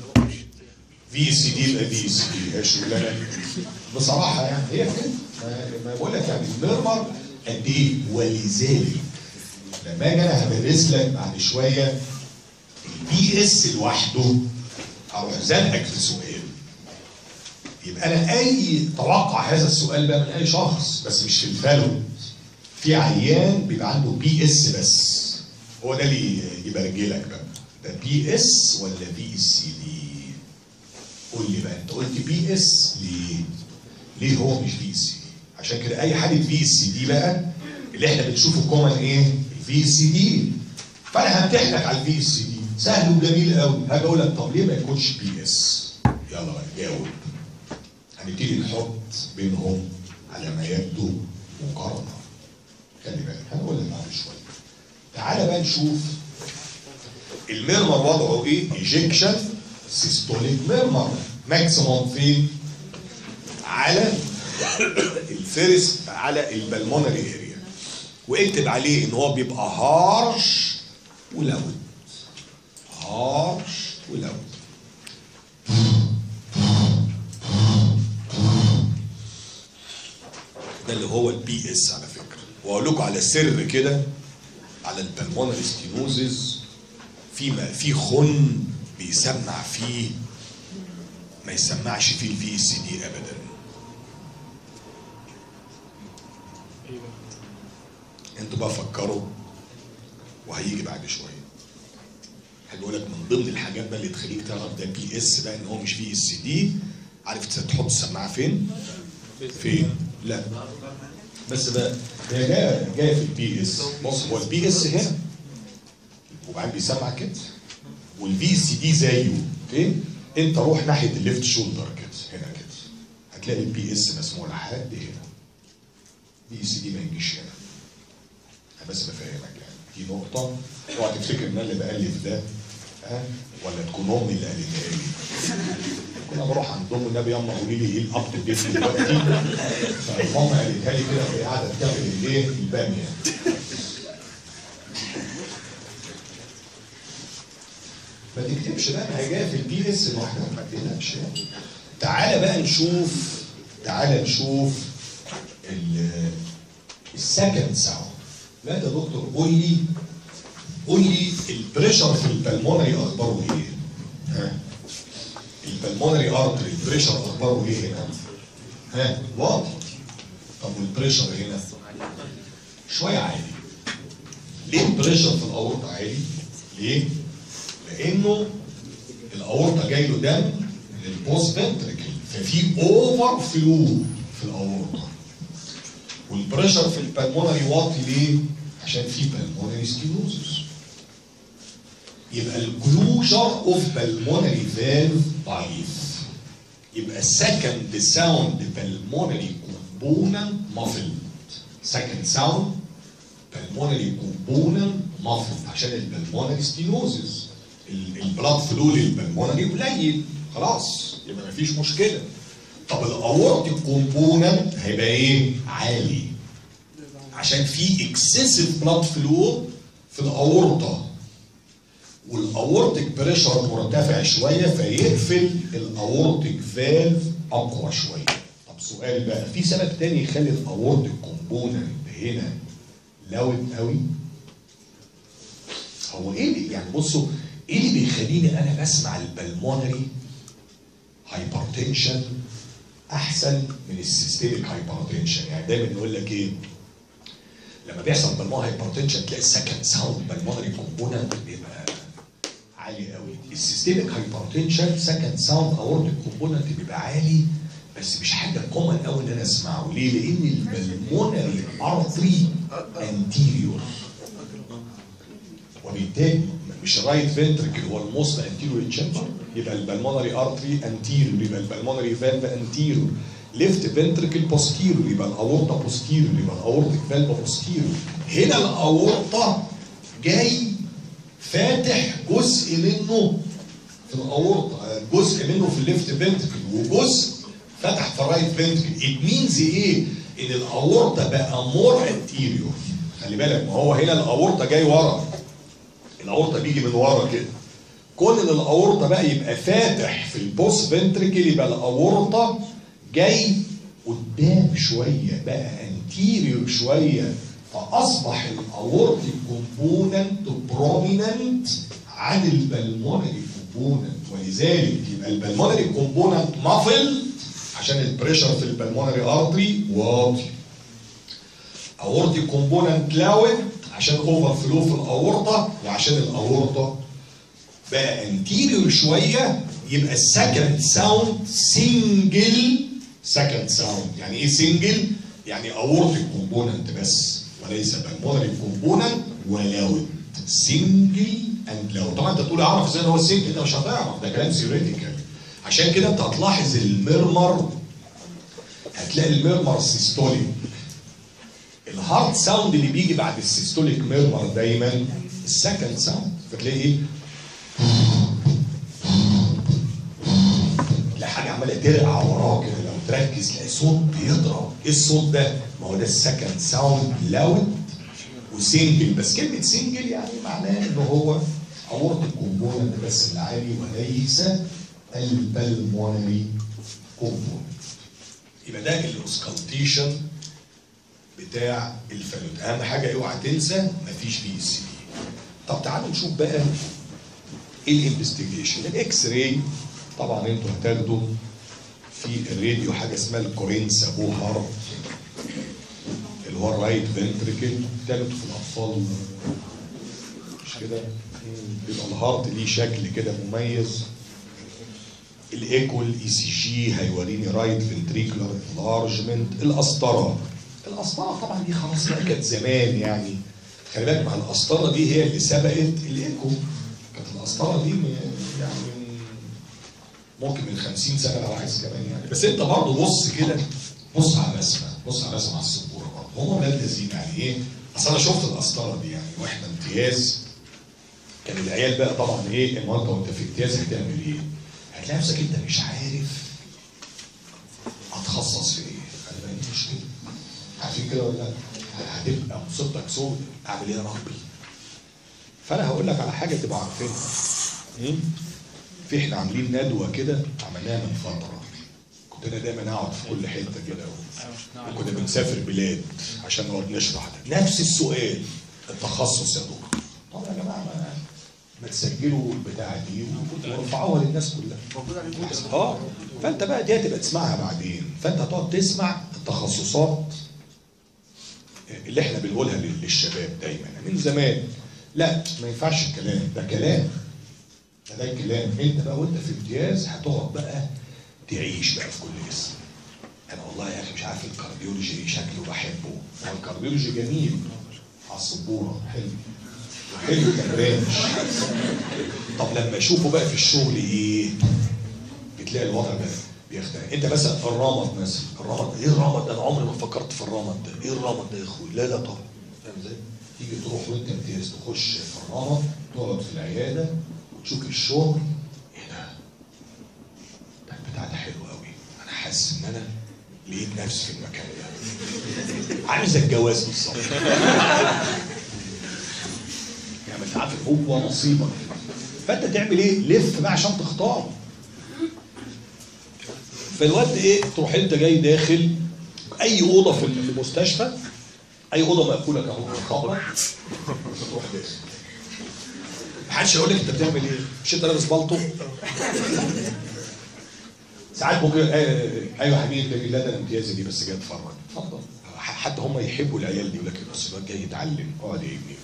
في سي دي يبقى في سي دي هي شغلانه بصراحه يعني هي كده ما- ما بقول لك يعني المرمر قد ايه ولذلك لما اجي انا هدرس لك بعد شويه البي اس لوحده هروح زنقك في سؤال يبقى انا اي توقع هذا السؤال بقى من اي شخص بس مش في الفالو في عيان بيبقى عنده بي اس بس هو ده اللي يبرجلك بقى ده بي اس ولا بي سي دي قول لي بقى انت قلت بي اس ليه؟ ليه هو مش بي سي دي؟ عشان كده اي حاجه في سي دي بقى اللي احنا بنشوفه كومن ايه؟ الفي سي دي فانا همتحنك على الفي سي دي سهل وجميل قوي هاجي اقول لك طب ليه ما يكونش بي اس؟ يلا بقى جاوب هنبتدي نحط بينهم على ما يبدو مقارنه خلي بالك هنقول لك بعد شويه تعالى بقى نشوف الميرمر وضعه ايه؟ ايجكشن سيستوليك ميرمر ماكسيموم فين؟ على الفيرست على البلمونري اريا واكتب عليه ان هو بيبقى هارش ولود هارش ولود ده اللي هو البي اس على فكره واقول لكم على سر كده على البلمونري ستينوزز في ما في خن بيسمع فيه ما يسمعش فيه الفي سي دي ابدا ايه بقى؟ انتوا بقى فكروا وهيجي بعد شويه هقول لك من ضمن الحاجات بقى اللي تخليك تعرف ده بي اس بقى ان هو مش في اس دي عارف تحط السماعه فين؟ فين؟ لا بس بقى هي جايه جايه في البي اس بص هو البي اس هنا وبعدين بيسمع كده والبي سي دي زيه فين؟ انت روح ناحيه الليفت شولدر كده هنا كده هتلاقي البي اس مسموع لحد هنا بي سي دي ما يجيش هنا انا بس بفهمك يعني دي نقطة اوعى تفتكر ان انا اللي بألف ده ها ولا تكون امي اللي قالتها لي كنا بروح عند ام النبي ياما قولي لي ايه الاب تو ديت دلوقتي فماما قالتها لي كده وهي قاعده بتعمل الايه الباميه ما تكتبش بقى ما هي جايه في البي اس لوحدها ما تقلقش يعني تعالى بقى نشوف تعالى نشوف ال- السكند ساوند لا ده دكتور قول لي قول لي البريشر في البلمونري اخباره ايه؟ ها؟ البلمونري ارتري البريشر اخباره ايه هنا؟ ها؟ واطي طب والبريشر هنا؟ شويه عالي ليه البريشر في الاورطه عالي؟ ليه؟ لانه الاورطه جاي له دم للبوست فنتريكل ففي اوفر فلو في الاورطه والبريشر في البلمونري واطي ليه؟ عشان في بالمونري ستينوزس يبقى الكلوجر اوف بالمونري فالف ضعيف يبقى السكند ساوند بالمونري كومبوننت مافلد سكند ساوند بالمونري كومبوننت مافلد عشان البلمونري ستينوزس البلاد فلو للبلمونري قليل خلاص يبقى مفيش مشكله طب الاورتيك كومبوننت هيبقى ايه؟ عالي عشان في اكسسيف بلاد فلو في الاورطه والاورتيك بريشر مرتفع شويه فيقفل الاورتيك فالف اقوى شويه طب سؤال بقى في سبب تاني يخلي الاورتيك كومبوننت هنا لاود قوي هو ايه اللي يعني بصوا ايه اللي بيخليني انا بسمع البلمونري هايبرتنشن احسن من السيستميك هايبرتنشن يعني دايما نقول لك ايه لما بيحصل بالمونري هايبرتنشن تلاقي السكند ساوند بالمونري كومبوننت بيبقى عالي قوي السيستميك هايبرتنشن سكند ساوند اورتيك كومبوننت بيبقى عالي بس مش حاجه كومن قوي ان انا اسمعه ليه؟ لان البلمونري ارتري انتيريور وبالتالي مش الرايت فنتركل هو الموست انتيريور تشامبر يبقى البلمونري ارتري انتيريور يبقى البلمونري فالف انتيريور ليفت فنتركل بوستيريور يبقى الاورطه بوستيريور يبقى الاورتيك فالف بوستيريور هنا الاورطه جاي فاتح جزء منه في الاورطه جزء منه في الليفت فنتركل وجزء فتح في الرايت فنتركل ات مينز ايه؟ ان الاورطه بقى مور انتيريور خلي بالك ما هو هنا الاورطه جاي ورا الاورطه بيجي من ورا كده كون ان الاورطه بقى يبقى فاتح في البوست فنتريكل يبقى الاورطه جاي قدام شويه بقى انتيريور شويه فاصبح الاورتيك كومبوننت بروميننت عن البلمونري كومبوننت ولذلك يبقى البلمونري كومبوننت مافل عشان البريشر في البلمونري ارتري واطي اورتيك كومبوننت لاود عشان اوفر فلو في الاورطه وعشان الاورطه بقى انتيريور شويه يبقى السكند ساوند سنجل سكند ساوند يعني ايه سنجل يعني اورتيك كومبوننت بس وليس بالمونري كومبوننت ولاود سنجل اند لاود طبعا انت تقول اعرف ازاي إن هو سنجل انت مش هتعرف ده كلام ثيوريتيكال عشان كده انت هتلاحظ الميرمر هتلاقي الميرمر سيستوليك الهارد ساوند اللي بيجي بعد السيستوليك ميرمر دايما السكند ساوند فتلاقي ايه تلاقي حاجه عماله ترقع وراه كده لو تركز تلاقي صوت بيضرب ايه الصوت ده؟ ما هو ده السكند ساوند لاود وسنجل بس كلمه سنجل يعني معناه ان هو اورتيك كومبوننت بس اللي عالي وليس البلمونري كومبوننت يبقى ده الاوسكالتيشن بتاع الفالوت اهم حاجه اوعى تنسى مفيش بي اس دي طب تعالوا نشوف بقى ايه الانفستيجيشن الاكس راي طبعا انتوا هتاخدوا في الراديو حاجه اسمها الكورين سابوهار اللي هو الرايت فنتريكل بتاخدوا في الاطفال مش كده بيبقى الهارت ليه شكل كده مميز الايكو الاي سي جي هيوريني رايت فنتريكولار انلارجمنت القسطره القسطره طبعا دي خلاص بقى كانت زمان يعني خلي بالك مع القسطره دي هي اللي سبقت الايكو كانت القسطره دي م- يعني من- ممكن من 50 سنه لو عايز كمان يعني بس انت برضه بص كده بص على الرسمه بص على الرسمه على السبوره برضه هم ولاد لذين يعني ايه اصل انا شفت القسطره دي يعني واحنا امتياز كان العيال بقى طبعا ايه اما انت وانت في امتياز هتعمل ايه؟ هتلاقي نفسك انت مش عارف هتخصص في ايه؟ خلي بالك دي مشكله عارفين كده ولا لا؟ هتبقى مصيبتك سود اعمل ايه يا ربي؟ فانا هقول لك على حاجه تبقى عارفينها م? في احنا عاملين ندوه كده عملناها من فتره كنت انا دايما اقعد في كل حته كده وكنا بنسافر بلاد عشان نقعد نشرح ده. نفس السؤال التخصص يا دكتور طب يا جماعه ما, ما تسجلوا البتاعه دي وارفعوها للناس كلها موجود على اليوتيوب اه فانت بقى دي هتبقى تسمعها بعدين فانت هتقعد تسمع التخصصات اللي احنا بنقولها لل- للشباب دايما من زمان لا ما ينفعش الكلام ده كلام ده ده الكلام انت بقى وانت في امتياز هتقعد بقى تعيش بقى في كل اسم انا والله يا اخي مش عارف الكارديولوجي شكله بحبه هو الكارديولوجي جميل على السبوره حلو حلو كبرانش طب لما اشوفه بقى في الشغل ايه بتلاقي الوضع ده بيختلف انت مثلا الرمد مثلا الرمد ايه الرمد ده انا عمري ما فكرت في الرمد ده ايه الرمد ده يا اخوي لا لا طبعا فاهم ازاي تيجي تروح وانت امتياز تخش في الرمد تقعد في العياده وتشوف الشغل ايه ده ده البتاع ده حلو قوي انا حاسس ان انا لقيت نفسي في المكان ده عامل زي الجواز بالظبط يعني انت عارف هو نصيبك فانت تعمل ايه؟ لف بقى عشان تختار فالوقت ايه؟ تروح انت جاي داخل اي اوضه في المستشفى اي اوضه مقفوله كهو خبر تروح داخل محدش هيقول لك انت بتعمل ايه؟ مش انت لابس بالطو؟ ساعات ممكن آه، ايوه يا حبيبي انت لا ده انا امتيازي دي بس جاي اتفرج اتفضل حتى هم يحبوا العيال دي يقول لك بس الواد جاي يتعلم اقعد يا ابني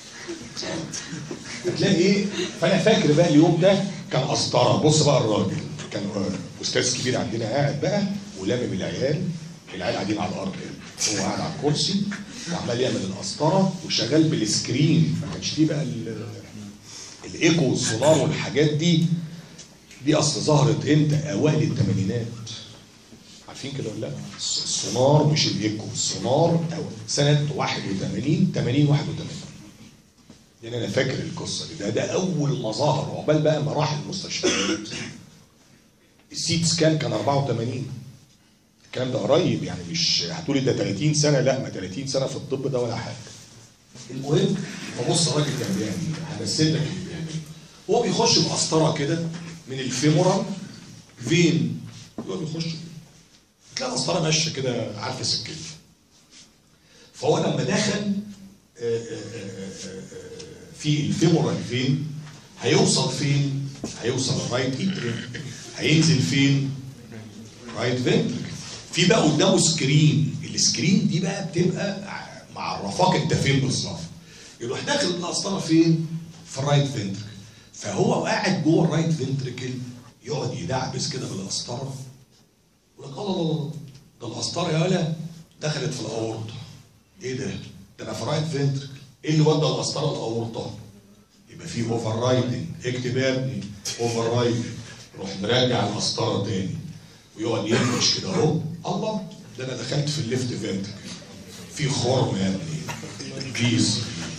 هتلاقي ايه فانا فاكر بقى اليوم ده كان قسطره بص بقى الراجل كان آه، استاذ كبير عندنا قاعد بقى ولامم العيال العيال قاعدين على الارض يعني. هو قاعد على الكرسي وعمال يعمل القسطره وشغال بالسكرين ما كانش فيه بقى ال- الايكو والسونار والحاجات دي دي اصل ظهرت امتى اوائل الثمانينات عارفين كده ولا لا السونار مش الايكو السونار أو سنه 81 80 81 يعني انا فاكر القصه دي ده ده اول ما ظهر عقبال بقى ما راح المستشفيات السيت سكان كان 84 الكلام ده قريب يعني مش هتقولي ده 30 سنه لا ما 30 سنه في الطب ده ولا حاجه المهم فبص الراجل كان بيعمل ايه همثل لك اللي بيعمل إيه. هو بيخش بقسطره كده من الفيمورال فين يقعد يخش تلاقي القسطره ماشيه كده عارفه سكته فهو لما دخل آه، آه، آه، آه، آه، في الفيمورال فين هيوصل فين هيوصل الرايت اتريم هينزل فين رايت فنتركل في بقى قدامه سكرين السكرين دي بقى بتبقى معرفاك انت فين بالظبط يروح داخل القسطره فين في الرايت فنتركل فهو قاعد جوه الرايت فنتركل يقعد يدعبس كده بالقسطره يقول لك الله الله الله ده القسطره يا ولا دخلت في الاورطه ايه ده؟ ده انا في رايت فنتركل ايه اللي ودى القسطره الاورطه؟ يبقى في اوفر رايدنج اكتب يا ابني اوفر رايدنج روح مرجع القسطره تاني ويقعد ينفش كده اهو الله ده انا دخلت في الليفت فنتركل في خرم يا ابني بيس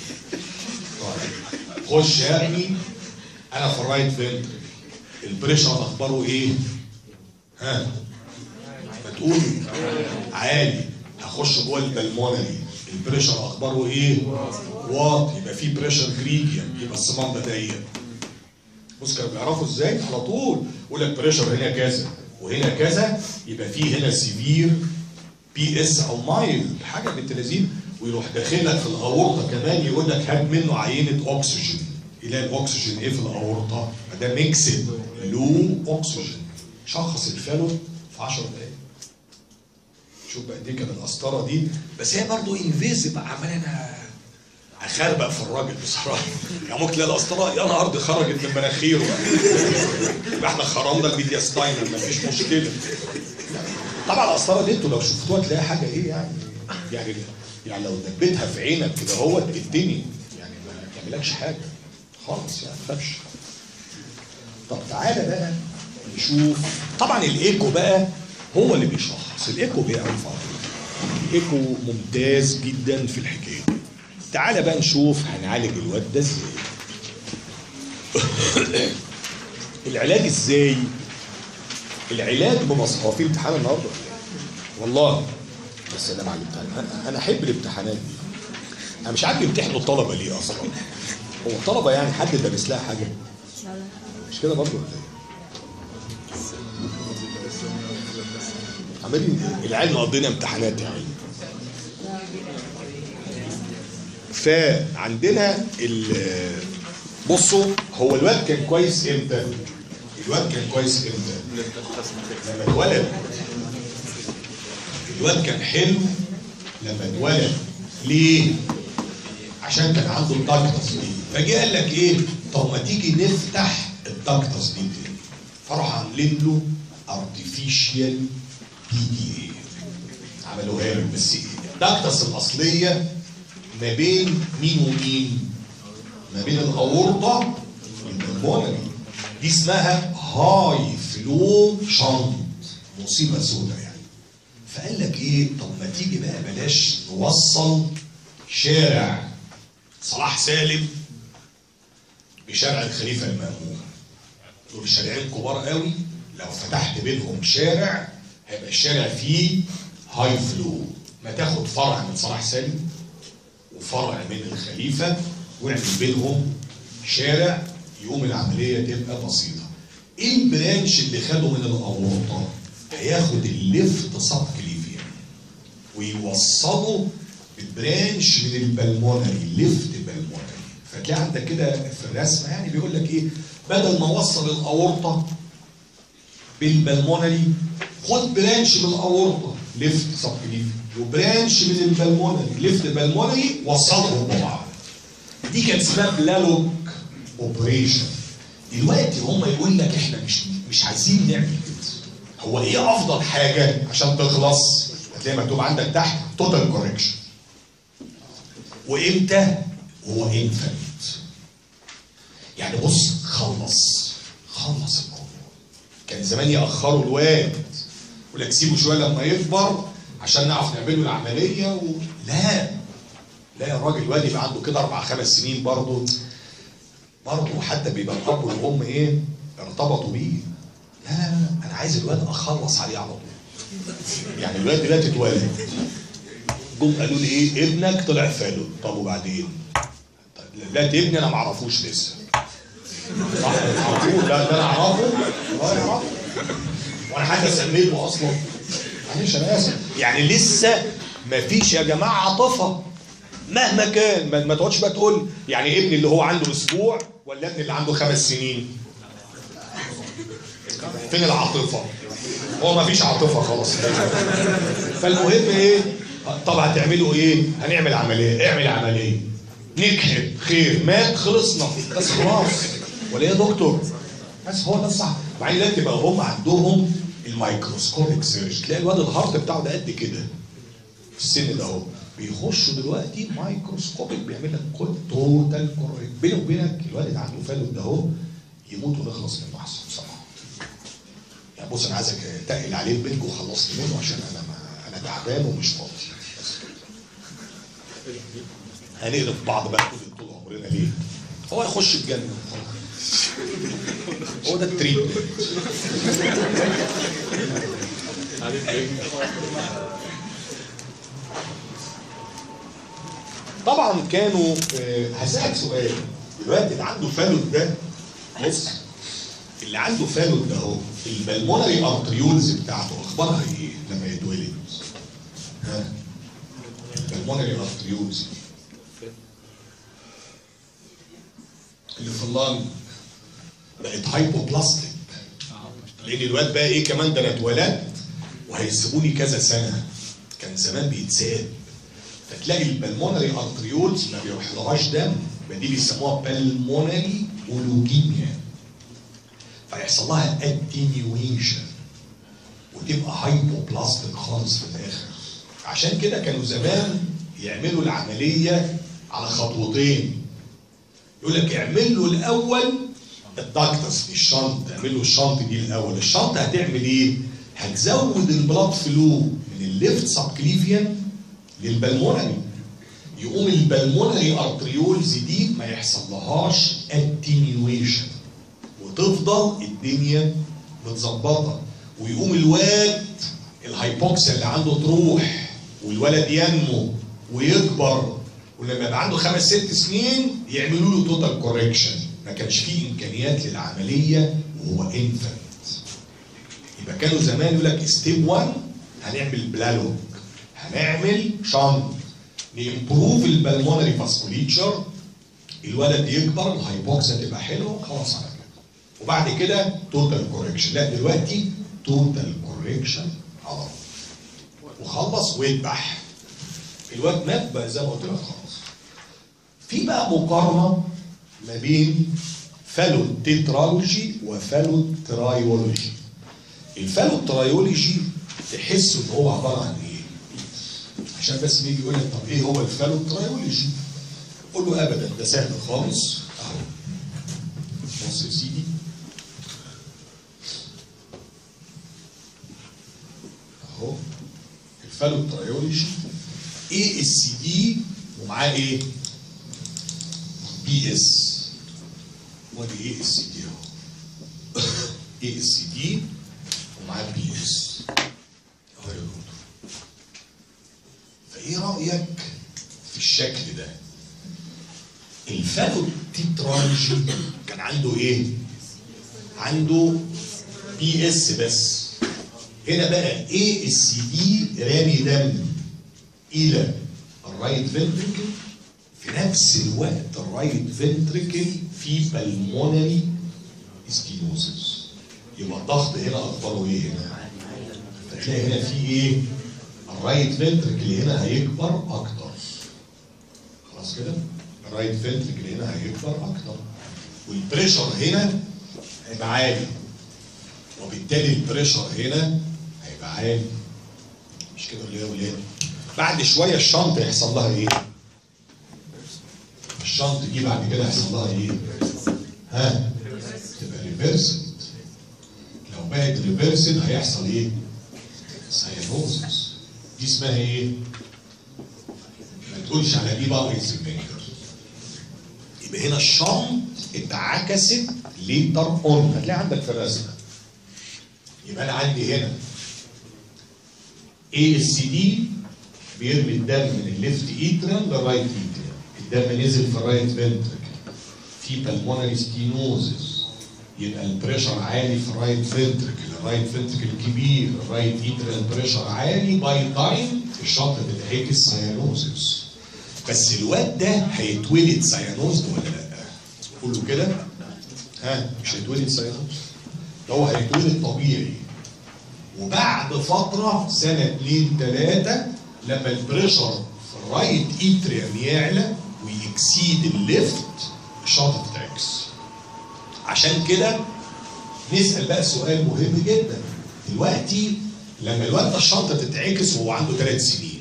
طيب خش يا ابني انا في الرايت فنتركل البريشر اخباره ايه؟ ها ما تقول عالي هخش جوه البلمونري البريشر اخباره ايه؟ واط يبقى في بريشر جريديان يبقى الصمام ده ضيق بص كانوا بيعرفوا ازاي على طول يقول لك بريشر هنا كذا وهنا كذا يبقى في هنا سيفير بي اس او مايل حاجه بنت لذيذ ويروح داخلك في الاورطه كمان يقول لك هات منه عينه اكسجين يلاقي الاكسجين ايه في الاورطه ما ده ميكسد لو اكسجين شخص الفالو في 10 دقائق شوف بقى دي كانت القسطره دي بس هي برضه انفيزيف عمال انا هخربق في الراجل بصراحه يعني ممكن تلاقي القسطره يا نهار دي خرجت من مناخيره يبقى احنا خرمنا الميدياستاينر مفيش مشكله طبعا القسطره دي انتوا لو شفتوها تلاقي حاجه ايه يعني يعني يعني لو دبيتها في عينك كده هو الدنيا يعني ما تعملكش حاجه خالص يعني ما تخافش طب تعالى بقى نشوف طبعا الايكو بقى هو اللي بيشخص الايكو بيعرف الايكو ممتاز جدا في الحكايه دي. تعالى بقى نشوف هنعالج الواد ده ازاي العلاج ازاي العلاج ببساطه هو في امتحان النهارده ولا إيه؟ والله يا سلام على الامتحان أنا- انا احب الامتحانات دي انا مش عارف بيمتحنوا الطلبه ليه اصلا هو الطلبه يعني حد دارس لها حاجه مش كده برضه ولا ايه عمالين العيال مقضينا امتحانات يا عيال فعندنا ال- بصوا هو الواد كان كويس امتى؟ الواد كان كويس امتى؟ لما اتولد الواد كان حلو لما اتولد ليه؟ عشان كان عنده الدكتس دي فجه قال لك ايه؟ طب ما تيجي نفتح الدكتس دي تاني فراح عاملين له ارتفيشال بي دي اي عملوها له بس الدكتس الاصليه ما بين مين ومين؟ ما بين الاورطه والبلمونري دي اسمها هاي فلو شنط مصيبه سوداء يعني فقال لك ايه طب ما تيجي بقى بلاش نوصل شارع صلاح سالم بشارع الخليفه المامون دول شارعين كبار قوي لو فتحت بينهم شارع هيبقى الشارع فيه هاي فلو ما تاخد فرع من صلاح سالم وفرع من الخليفه واعمل بينهم شارع يقوم العمليه تبقى بسيطه. ايه البرانش اللي خده من الاورطه؟ هياخد الليفت سب كليفيان ويوصله بالبرانش من البلمونري ليفت بلمونري فتلاقي عندك كده في الرسمه يعني بيقول لك ايه بدل ما اوصل الاورطه بالبلمونري خد برانش من الاورطه ليفت سب كليفيان وبرانش من البلمونري ليفت بلمونري وصلهم ببعض دي كانت اسمها بلالوك اوبريشن دلوقتي هم يقول لك احنا مش مش عايزين نعمل كده هو ايه افضل حاجه عشان تخلص هتلاقي مكتوب عندك تحت توتال كوركشن وامتى هو انفنت يعني بص خلص خلص الموضوع كان زمان ياخروا الواد يقول لك سيبه شويه لما يكبر عشان نعرف نعمل له العمليه و... لا لا يا راجل الواد يبقى عنده كده اربع خمس سنين برضه برضه حتى بيبقى الاب والام ايه ارتبطوا بيه لا لا لا انا عايز الواد اخلص عليه على طول يعني الواد دلوقتي اتولد جم قالوا لي ايه ابنك طلع فالو طب وبعدين طب لا ابني انا ما اعرفوش لسه صح معقول لا ده انا اعرفه اه يعرفه وانا حتى سميته اصلا معلش انا اسف يعني لسه ما فيش يا جماعه عاطفه مهما كان ما, ما تقعدش بقى تقول يعني ابني اللي هو عنده اسبوع ولا ابني اللي عنده خمس سنين فين العاطفه هو ما فيش عاطفه خلاص فالمهم ايه طب هتعملوا ايه هنعمل عمليه اعمل عمليه نجحت خير مات خلصنا بس خلاص ولا ايه يا دكتور بس هو ده الصح مع ان دلوقتي بقى هم عندهم الميكروسكوبيك سيرش تلاقي الواد الهارت بتاعه ده قد كده في السن ده اهو بيخشوا دلوقتي مايكروسكوبيك بيعمل لك كل توتال كوريك بيني وبينك الواد اللي عنده فالو ده اهو يموت ونخلص منه احسن بصراحه يعني بص انا عايزك تقل عليه البنج وخلصت منه عشان انا ما انا تعبان ومش فاضي هنقرف بعض بقى طول طول عمرنا ليه؟ هو يخش الجنه خلاص. هو ده التريتمنت طبعا كانوا آه، هسألك سؤال دلوقتي اللي عنده فالود ده بص اللي عنده فالود ده اهو البلمونري ارتريولز بتاعته اخبارها ايه لما يتولد؟ ها؟ البلمونري ارتريولز اللي في اللنج بقت هايبوبلاستيك لان الواد بقى ايه كمان ده انا اتولدت وهيسيبوني كذا سنه كان زمان بيتساب فتلاقي البلمونري ارتريولز ما بيروحلهاش دم يبقى دي بيسموها بالمونري اولوجيميا فيحصل لها اتنيويشن وتبقى هايبوبلاستيك خالص في الاخر عشان كده كانوا زمان يعملوا العمليه على خطوتين يقول لك اعمل له الاول الدكتس دي الشنط اعمل له الشنط دي الاول الشنط هتعمل ايه هتزود البلاد فلو من الليفت سبكليفيان للبلمونري يقوم البلمونري ارتريولز دي ما يحصل لهاش اتنيويشن وتفضل الدنيا متظبطه ويقوم الواد الهايبوكسيا اللي عنده تروح والولد ينمو ويكبر ولما يبقى عنده خمس ست سنين يعملوا له توتال كوريكشن ما كانش فيه امكانيات للعمليه وهو انفنت يبقى كانوا زمان يقول لك ستيب 1 هنعمل بلالوج هنعمل شنط نمبروف البلمونري فاسكوليتشر الولد يكبر الهايبوكسيا تبقى حلوه خلاص على كده وبعد كده توتال كوريكشن لا دلوقتي توتال كوريكشن على طول وخلص ويذبح الواد مات بقى زي ما قلت لك خلاص في بقى مقارنه ما بين فالو تيترالوجي وفالو ترايولوجي الفالو ترايولوجي تحس ان هو عباره عن ايه عشان بس بيجي يقول لك طب ايه هو الفالو ترايولوجي قول له ابدا ده سهل خالص اهو بص يا سيدي اهو الفالو ترايولوجي اي اس دي ومعاه ايه بي اس وادي اي اس دي اهو اي اس دي ومعاه بي اس اهو يا دكتور فايه رايك في الشكل ده الفالو تيترالوجي كان عنده ايه عنده بي اس بس هنا بقى اي اس دي رامي دم الى الرايت فنتريكل في نفس الوقت الرايت فنتريكل في بالمونري ستينوزس يبقى الضغط هنا اخباره ايه هنا؟ فتلاقي هنا في ايه؟ الرايت فنتريكل هنا هيكبر اكتر خلاص كده؟ الرايت فنتريكل هنا هيكبر اكتر والبريشر هنا هيبقى عالي وبالتالي البريشر هنا هيبقى عالي مش كده ولا ايه يا ولاد؟ بعد شويه الشنط يحصل لها ايه؟ الشنط دي بعد كده يحصل لها ايه؟ ها؟ تبقى ريفرسد لو بقت ريفرسد هيحصل ايه؟ ساينوزس دي اسمها ايه؟ ما تقولش على دي بقى سيجنيتشر يبقى هنا الشنط اتعكست ليتر اون هتلاقي عندك في الرسمه يبقى انا عندي هنا اي اس دي بيرمي الدم من الليفت ايتريم للرايت ايتريم الدم نزل في الرايت فنتركل في بالمونري ستينوزس يبقى البريشر عالي في الرايت فنتركل الرايت فنتركل كبير الرايت ايتريم بريشر عالي باي تايم الشنطه بتعكس سيانوزس بس الواد ده هيتولد سيانوز ولا لا؟ قولوا كده ها مش هيتولد سيانوز ده هو هيتولد طبيعي وبعد فتره سنه اتنين تلاته لما البريشر في الرايت ايتريم يعلى ويكسيد الليفت الشنطه تتعكس عشان كده نسال بقى سؤال مهم جدا دلوقتي لما الواد ده الشنطه تتعكس وهو عنده ثلاث سنين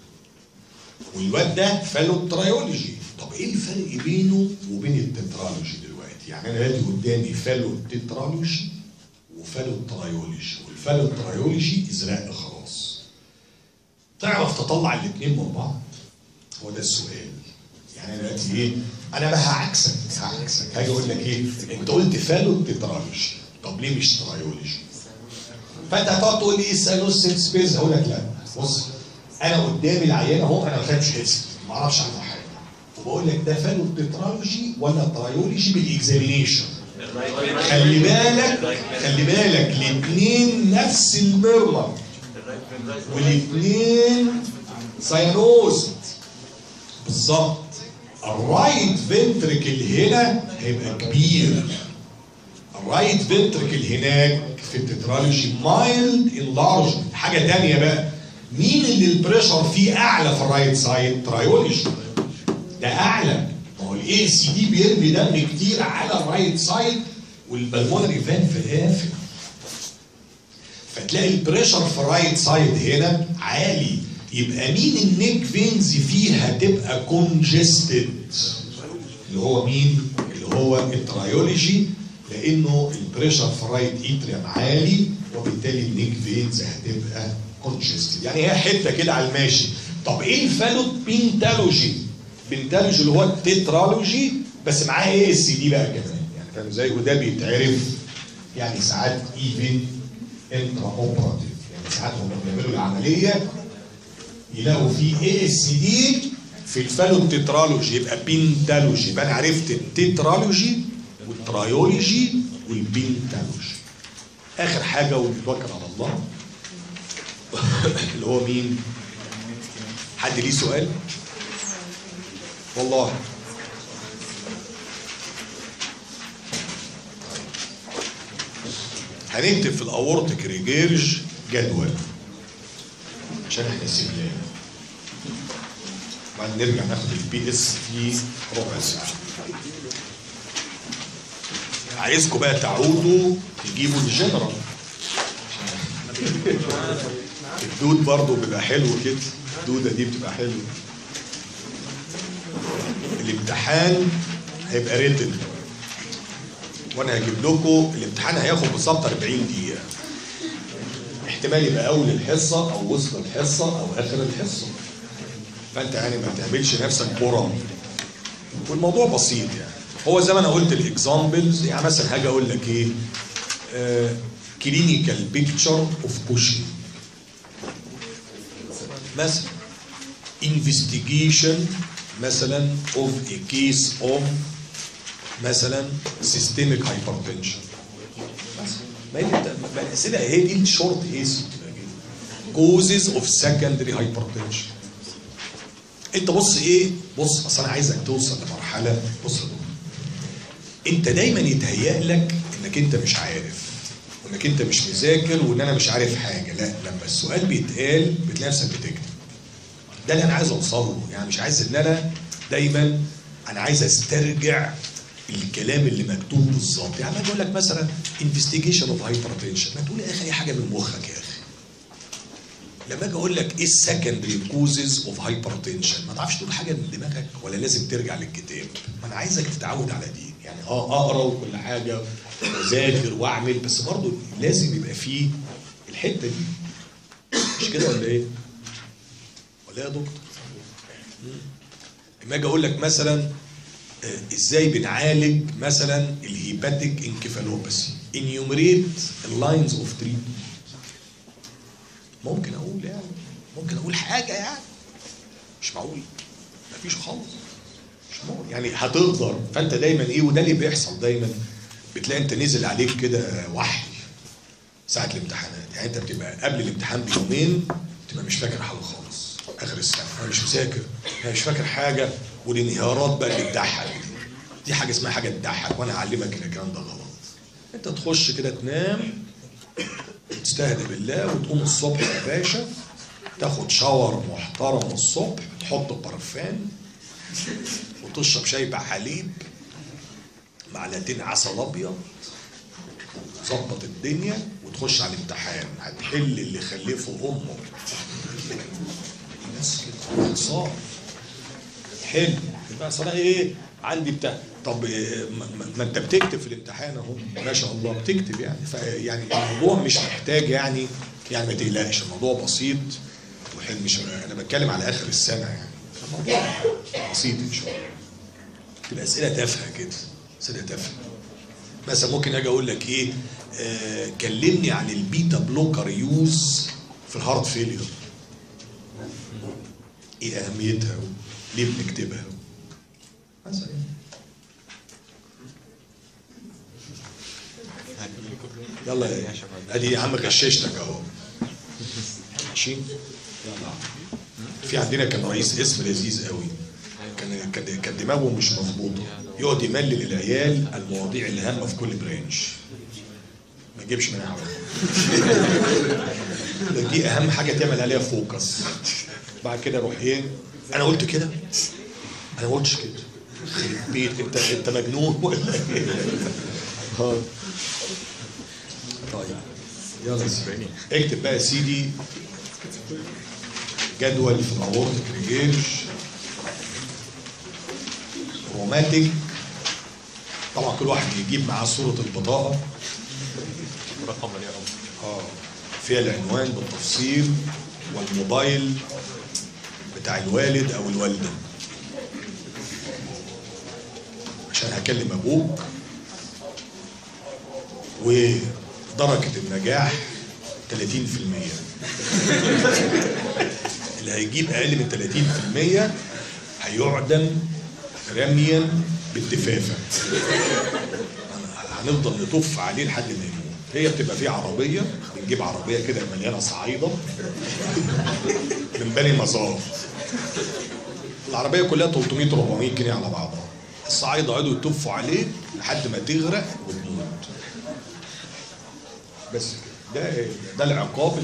والواد ده فالو ترايولوجي طب ايه الفرق بينه وبين التترالوجي دلوقتي يعني انا دلوقتي قدامي فالو تترالوجي وفالو ترايولوجي والفالو ترايولوجي ازرق خلاص تعرف تطلع الاثنين من بعض هو ده السؤال يعني انا دلوقتي ايه انا بقى هعكسك هعكسك هاجي اقول لك ايه انت قلت فالو تترالوجي طب ليه مش ترايولوجي فانت هتقعد تقول لي ساينوس سبيس هقول لك لا بص انا قدامي العيان اهو انا ما فهمش اسم ما اعرفش عنه حاجه وبقول لك ده فالو تترالوجي ولا ترايولوجي بالاكزامينيشن خلي بالك خلي بالك الاثنين نفس المرمر والاثنين ساينوز بالظبط الرايت فنتركل هنا هيبقى كبير الرايت فنتركل هناك في التترالوجي مايلد انلارجمنت حاجه ثانيه بقى مين اللي البريشر فيه اعلى في الرايت سايد ترايولوجي ده اعلى ما هو الاي سي دي بيرمي دم كتير على الرايت سايد والبلمونري فان في قافل فتلاقي البريشر في الرايت سايد هنا عالي يبقى مين النيك فينز فيه هتبقى كونجستد اللي هو مين اللي هو الترايولوجي لانه البريشر في الرايت ايتريم عالي وبالتالي النيك فينز هتبقى كونجستد يعني هي حته كده على الماشي طب ايه الفالو بينتالوجي بينتالوجي اللي هو التترالوجي بس معاه ايه اس دي بقى كمان يعني فاهم ازاي وده بيتعرف يعني ساعات ايفن انترا اوبراتيف يعني ساعات هم بيعملوا العمليه يلاقوا في اي اس دي في الفالو التترالوجي يبقى بينتالوجي يبقى انا عرفت التترالوجي والترايولوجي والبينتالوجي اخر حاجه ونتوكل على الله اللي هو مين حد ليه سؤال والله هنكتب في الاورتيك ريجيرج جدول عشان احنا سيبناه بعد نرجع ناخد البي اس في ربع ساعه عايزكم بقى تعودوا تجيبوا الجنرال الدود برضو بيبقى حلو كده الدوده دي بتبقى حلوه الامتحان هيبقى ريتن وانا هجيب لكم الامتحان هياخد بالظبط 40 دقيقه احتمال يبقى اول الحصه او وسط الحصه او اخر الحصه فانت يعني ما تعملش نفسك برم والموضوع بسيط يعني هو زي ما انا قلت الاكزامبلز يعني مثلا هاجي اقول لك ايه كلينيكال بيكتشر اوف بوشنج مثلا investigation مثلا of a case of مثلا systemic hypertension مثلا ما هي ما الاسئله هي دي الشورت ايس causes of secondary hypertension انت بص ايه بص اصل انا عايزك توصل لمرحله بص يا دكتور انت دايما يتهيأ لك انك انت مش عارف وانك انت مش مذاكر وان انا مش عارف حاجه لا لما السؤال بيتقال بتلاقي نفسك بتكتب ده اللي انا عايز اوصل له يعني مش عايز ان انا دايما انا عايز استرجع الكلام اللي مكتوب بالظبط يعني اجي اقول لك مثلا انفستيجيشن اوف هايبرتنشن ما تقول يا اخي اي حاجه من مخك يا اخي لما اجي اقول لك ايه السكندري كوزز اوف هايبرتنشن ما تعرفش تقول حاجه من دماغك ولا لازم ترجع للكتاب ما انا عايزك تتعود على دي يعني اه اقرا وكل حاجه واذاكر واعمل بس برضه لازم يبقى فيه الحته دي مش كده ولا ايه؟ ولا ايه يا دكتور؟ مم. لما اجي اقول لك مثلا آه، ازاي بنعالج مثلا الهيباتيك انكفالوباثي انيومريت اللاينز اوف تريتمنت ممكن اقول يعني ممكن اقول حاجه يعني مش معقول مفيش خالص مش معقول يعني هتقدر فانت دايما ايه وده اللي بيحصل دايما بتلاقي انت نزل عليك كده وحي ساعه الامتحانات يعني انت بتبقى قبل الامتحان بيومين تبقى مش فاكر حاجه خالص اخر السنه انا مش مذاكر انا مش فاكر حاجه والانهيارات بقى اللي تضحك دي. دي حاجه اسمها حاجه تضحك وانا اعلمك ان الكلام ده غلط انت تخش كده تنام تستهدى بالله وتقوم الصبح يا باشا تاخد شاور محترم الصبح تحط برفان وتشرب شاي بحليب معلقتين عسل ابيض ظبط الدنيا وتخش على الامتحان هتحل اللي خلفه امه بس كده خلصان حلو يبقى اصل أنا ايه عندي بتاع طب إيه، ما- ما- ما انت بتكتب في الامتحان اهو ما شاء الله بتكتب يعني ف يعني الموضوع مش محتاج يعني يعني ما تقلقش الموضوع بسيط وحلو مش انا بتكلم على اخر السنه يعني الموضوع بسيط ان شاء الله تبقى اسئله تافهه كده اسئله تافهه مثلا ممكن اجي اقول لك ايه آه كلمني عن البيتا بلوكر يوز في الهارت فيلير ايه اهميتها ليه بنكتبها مثلا يلا يا ادي يا عم غششتك اهو ماشي يلا في عندنا كان رئيس اسم لذيذ قوي كان كان كان دماغه مش مظبوطه يقعد يملل العيال المواضيع الهامه في كل برانش ما يجيبش منها حاجه ده دي اهم حاجه تعمل عليها فوكس بعد كده روح ايه انا قلت كده انا ما قلتش كده يخرب بيت انت انت مجنون ولا ايه ها. طيب يلا يا سيدي اكتب بقى يا سيدي جدول في الاورتيك ريجيرج روماتيك طبعا كل واحد يجيب معاه صورة البطاقة رقم يا رب اه فيها العنوان بالتفصيل والموبايل بتاع الوالد او الوالدة عشان هكلم ابوك ودرجة النجاح 30% اللي هيجيب اقل من 30% هيعدم رميا بالدفافة هنفضل نطف عليه لحد ما يموت هي بتبقى فيه عربيه بنجيب عربيه كده مليانه صعايده من بني مزار العربيه كلها 300 400 جنيه على بعضها الصعايده يقعدوا يتفوا عليه لحد ما تغرق وتموت بس كده ده ده العقاب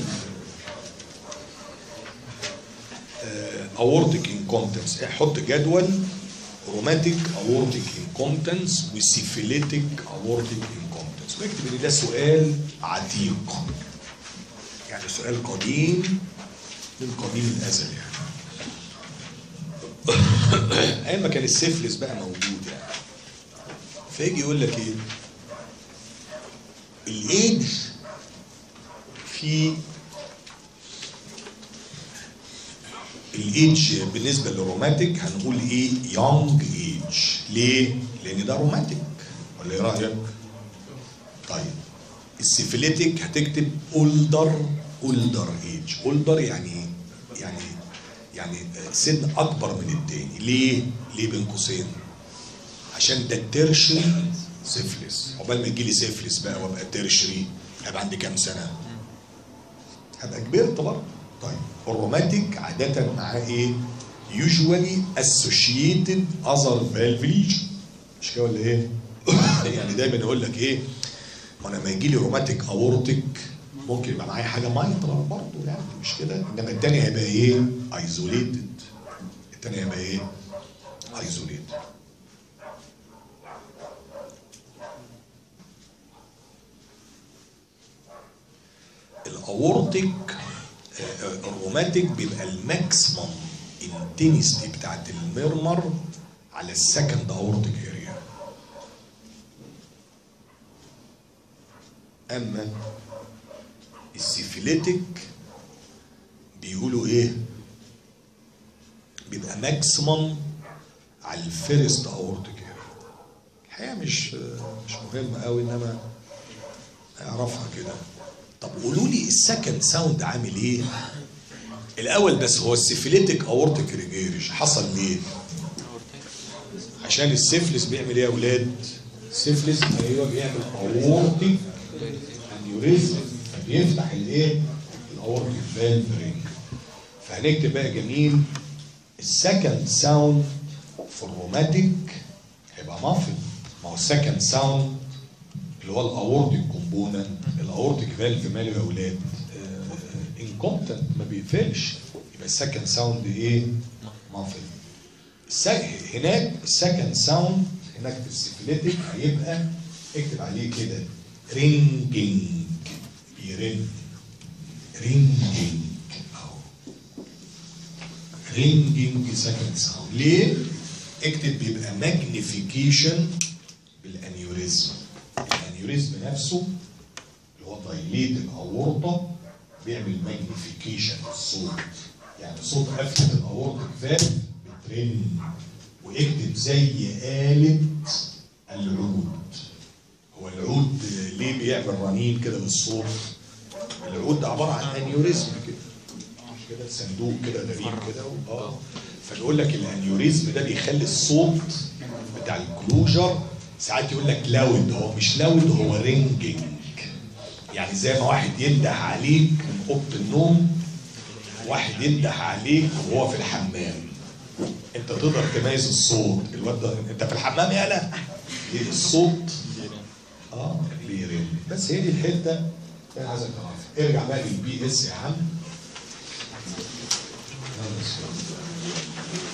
اورتيك انكومبتنس حط جدول روماتيك اورتيك انكومبتنس وسيفيليتيك اورتيك انكومبتنس واكتب ان ده سؤال عتيق يعني سؤال قديم من قديم الازل يعني ايام ما كان السيفلس بقى موجود يعني فيجي يقول لك ايه الايدج في الايدج بالنسبه للروماتيك هنقول ايه يونج ايدج ليه لان ده روماتيك ولا ايه رايك طيب السيفيليتيك هتكتب اولدر اولدر ايدج اولدر يعني يعني يعني سن اكبر من التاني ليه ليه بين قوسين عشان ده الترشري سيفلس عقبال ما يجي لي سيفلس بقى وابقى ترشري هيبقى عندي كام سنه هبقى كبرت برضه طيب الروماتيك عادة معاه ايه؟ usually associated other valve lesion مش كده ولا ايه؟ يعني دايما يقول لك ايه؟ ما انا لما يجي لي روماتيك اورتيك ممكن يبقى معايا حاجه مايترال برضه يعني مش كده؟ انما الثاني هيبقى ايه؟ ايزوليتد الثاني هيبقى ايه؟ ايزوليتد الاورتيك الروماتيك بيبقى الماكسيمم انتنستي بتاعت المرمر على السكند اورتيك اريا اما السيفيليتيك بيقولوا ايه بيبقى ماكسيمم على الفيرست اورتيك اريا الحقيقه مش مش مهمه قوي انما اعرفها كده طب قولوا لي السكند ساوند عامل ايه؟ الاول بس هو السيفيليتيك اورتيك ريجيرش حصل ليه؟ عشان السيفلس بيعمل ايه يا اولاد؟ السيفلس ايوه بيعمل اورتيك انيوريزم فبيفتح الايه؟ الاورتيك فالف رينج فهنكتب بقى جميل السكند ساوند في الروماتيك هيبقى مافل ما هو السكند ساوند اللي هو الاورتيك كومبوننت الاورتيك فالف ماله يا اولاد انكومبتنت ما بيقفلش يبقى السكند ساوند ايه مافل هناك السكند ساوند هناك في السيفليتيك هيبقى اكتب عليه كده رينجينج بيرن رينجينج اهو رينجينج سكند ساوند ليه؟ اكتب بيبقى ماجنيفيكيشن بالانيوريزم الانيوريزم نفسه اللي هو دايليت الاورطه بيعمل ماجنيفيكيشن الصوت يعني صوت قفله الاورطه فات بترن واكتب زي آلة العود هو العود ليه بيعمل رنين كده بالصوت العود ده عباره عن انيوريزم كده مش كده صندوق كده غريب كده اه فبيقول لك الانيوريزم ده بيخلي الصوت بتاع الكلوجر ساعات يقول لك لاود هو مش لاود هو رينجينج يعني زي ما واحد ينده عليك من اوضه النوم واحد ينده عليك وهو في الحمام انت تقدر تميز الصوت الواد ده انت في الحمام يالا ايه الصوت اه بيرن بس هي دي الحته اللي انا عايزك تعرفها ارجع بقى للبي اس يا عم يلا بسم الله.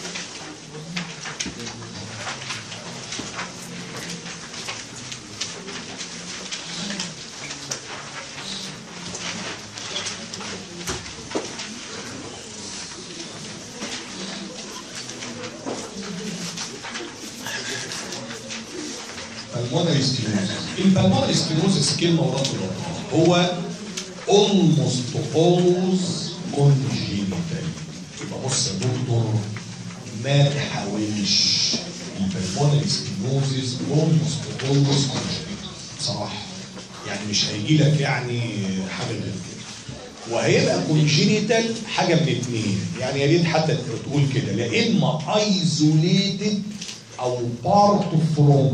pulmonary stenosis. البلمونري stenosis كلمة وراء هو almost always congenital. يبقى بص يا دكتور ما تحاولش البلمونري stenosis almost always congenital بصراحة يعني مش هيجي لك يعني حاجة غير كده. وهيبقى كونجينيتال حاجه من اتنين يعني يا ريت حتى تقول كده لا اما ايزوليتد او بارت فروم يعني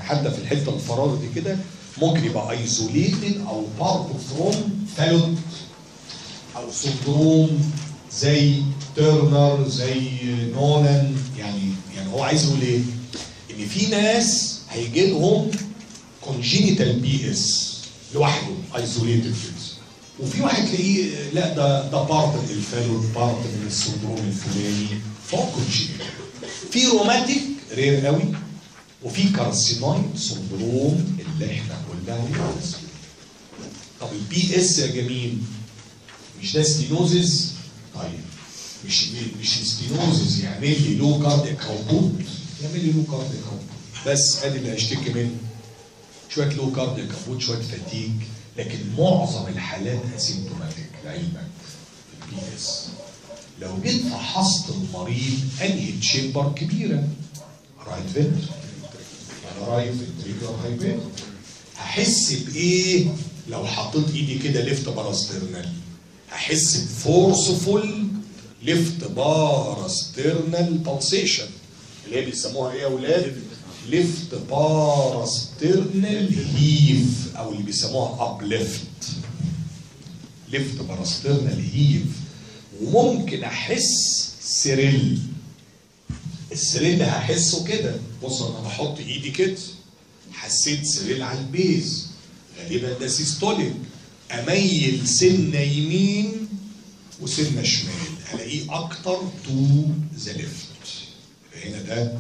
حتى في الحته الفراغ دي كده ممكن يبقى ايزوليتد او بارت فروم فالوت او سندروم زي تيرنر زي نولان يعني يعني هو عايز يقول ايه؟ ان في ناس هيجي لهم كونجينيتال بي اس لوحده ايزوليتد كده وفي واحد تلاقيه لا ده ده بارت من الفالوت بارت من السندروم الفلاني فهو كونجينيتال في روماتيك رير قوي وفي كارسينويد سندروم اللي احنا قلنا عليه بس. طب البي اس يا جميل مش ده ستينوزز طيب مش مش ستينوزز يعمل لي لو كاردياك اوتبوت يعمل لي لو كاردياك اوتبوت بس ادي اللي هشتكي منه شويه لو كاردياك اوتبوت شويه فتيج لكن معظم الحالات اسيمتوماتيك لعلمك في البي اس لو جيت فحصت المريض انهي تشامبر كبيره رايت فنتر يعني رايت فنتريكولار هايبر هحس بايه لو حطيت ايدي كده ليفت باراسترنال هحس بفورسفول ليفت باراسترنال بالسيشن اللي هي بيسموها ايه يا اولاد ليفت باراسترنال هيف او اللي بيسموها اب ليفت ليفت باراسترنال هيف وممكن احس سيريل السيريل هحسه كده بص انا بحط ايدي كده حسيت سيريل على البيز غالبا ده سيستوليك اميل سنه يمين وسنه شمال الاقيه اكتر تو ذا ليفت هنا ده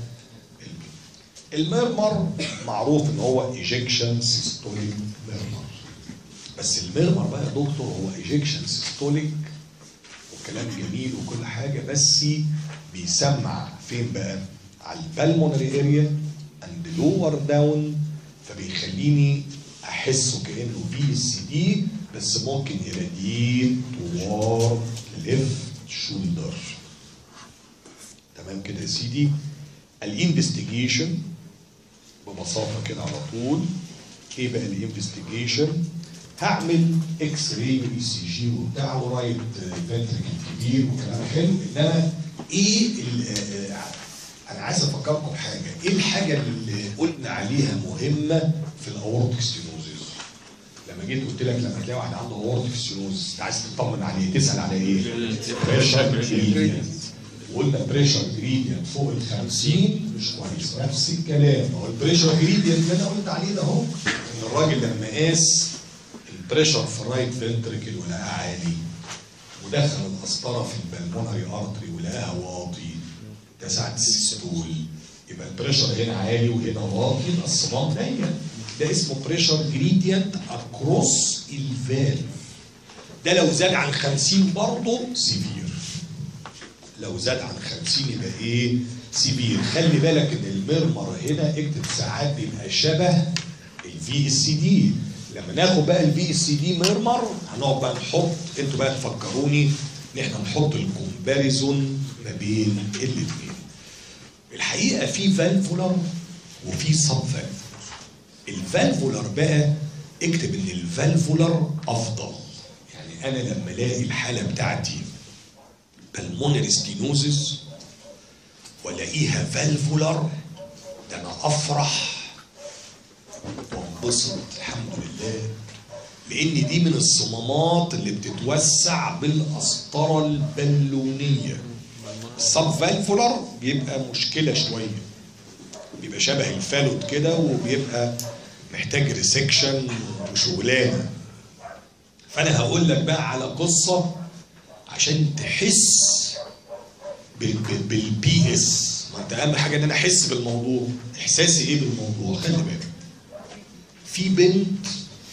المرمر معروف ان هو ايجكشن سيستوليك ميرمر بس المرمر بقى يا دكتور هو ايجكشن سيستوليك وكلام جميل وكل حاجه بس بيسمع فين بقى؟ على البلمونري اريا اند لور داون فبيخليني احسه كانه في اس دي بس ممكن يراديت توار ليفت شولدر تمام كده يا سيدي الانفستيجيشن ببساطه كده على طول ايه بقى الانفستيجيشن هعمل اكس راي واي سي جي وبتاع ورايت فنتريكل كبير وكلام حلو انما ايه ال- آه، آه، انا عايز افكركم بحاجه ايه الحاجه اللي قلنا عليها مهمه في الاورتيك ستينوزيس لما جيت قلت لك لما تلاقي واحد عنده اورتيك ستينوزيس انت عايز تطمن عليه تسال على ايه؟ بريشر جريدينت وقلنا بريشر جريدينت فوق ال 50 مش كويس نفس الكلام هو البريشر جريدينت اللي انا قلت عليه ده اهو ان الراجل لما قاس البريشر في الرايت فنتركل ولقاه عالي ودخل القسطره في البلمونري ارتري ولقاها واطي ده ساعه السيستول يبقى البريشر هنا عالي وهنا واطي يبقى الصمام ضيق ده اسمه بريشر جريدينت اكروس الفالف ده لو زاد عن 50 برضه سيفير لو زاد عن 50 يبقى ايه سيفير خلي بالك ان المرمر هنا اكتب ساعات بيبقى شبه الفي اس دي لما ناخد بقى الفي اس دي مرمر هنقعد بقى نحط انتوا بقى تفكروني ان احنا نحط الكومباريزون ما بين الاثنين الحقيقه في فالفولار وفي سب فالفولار الفالفولار بقى اكتب ان الفالفولار افضل يعني انا لما الاقي الحاله بتاعتي بالمونري ستينوزس والاقيها فالفولار ده انا افرح وانبسط الحمد لله لان دي من الصمامات اللي بتتوسع بالقسطره البالونيه السب فالفولار بيبقى مشكله شويه بيبقى شبه الفالوت كده وبيبقى محتاج ريسكشن وشغلانه فانا هقول لك بقى على قصه عشان تحس بال- بال- بالبي اس ما انت اهم حاجه ان انا احس بالموضوع احساسي ايه بالموضوع خلي بالك في بنت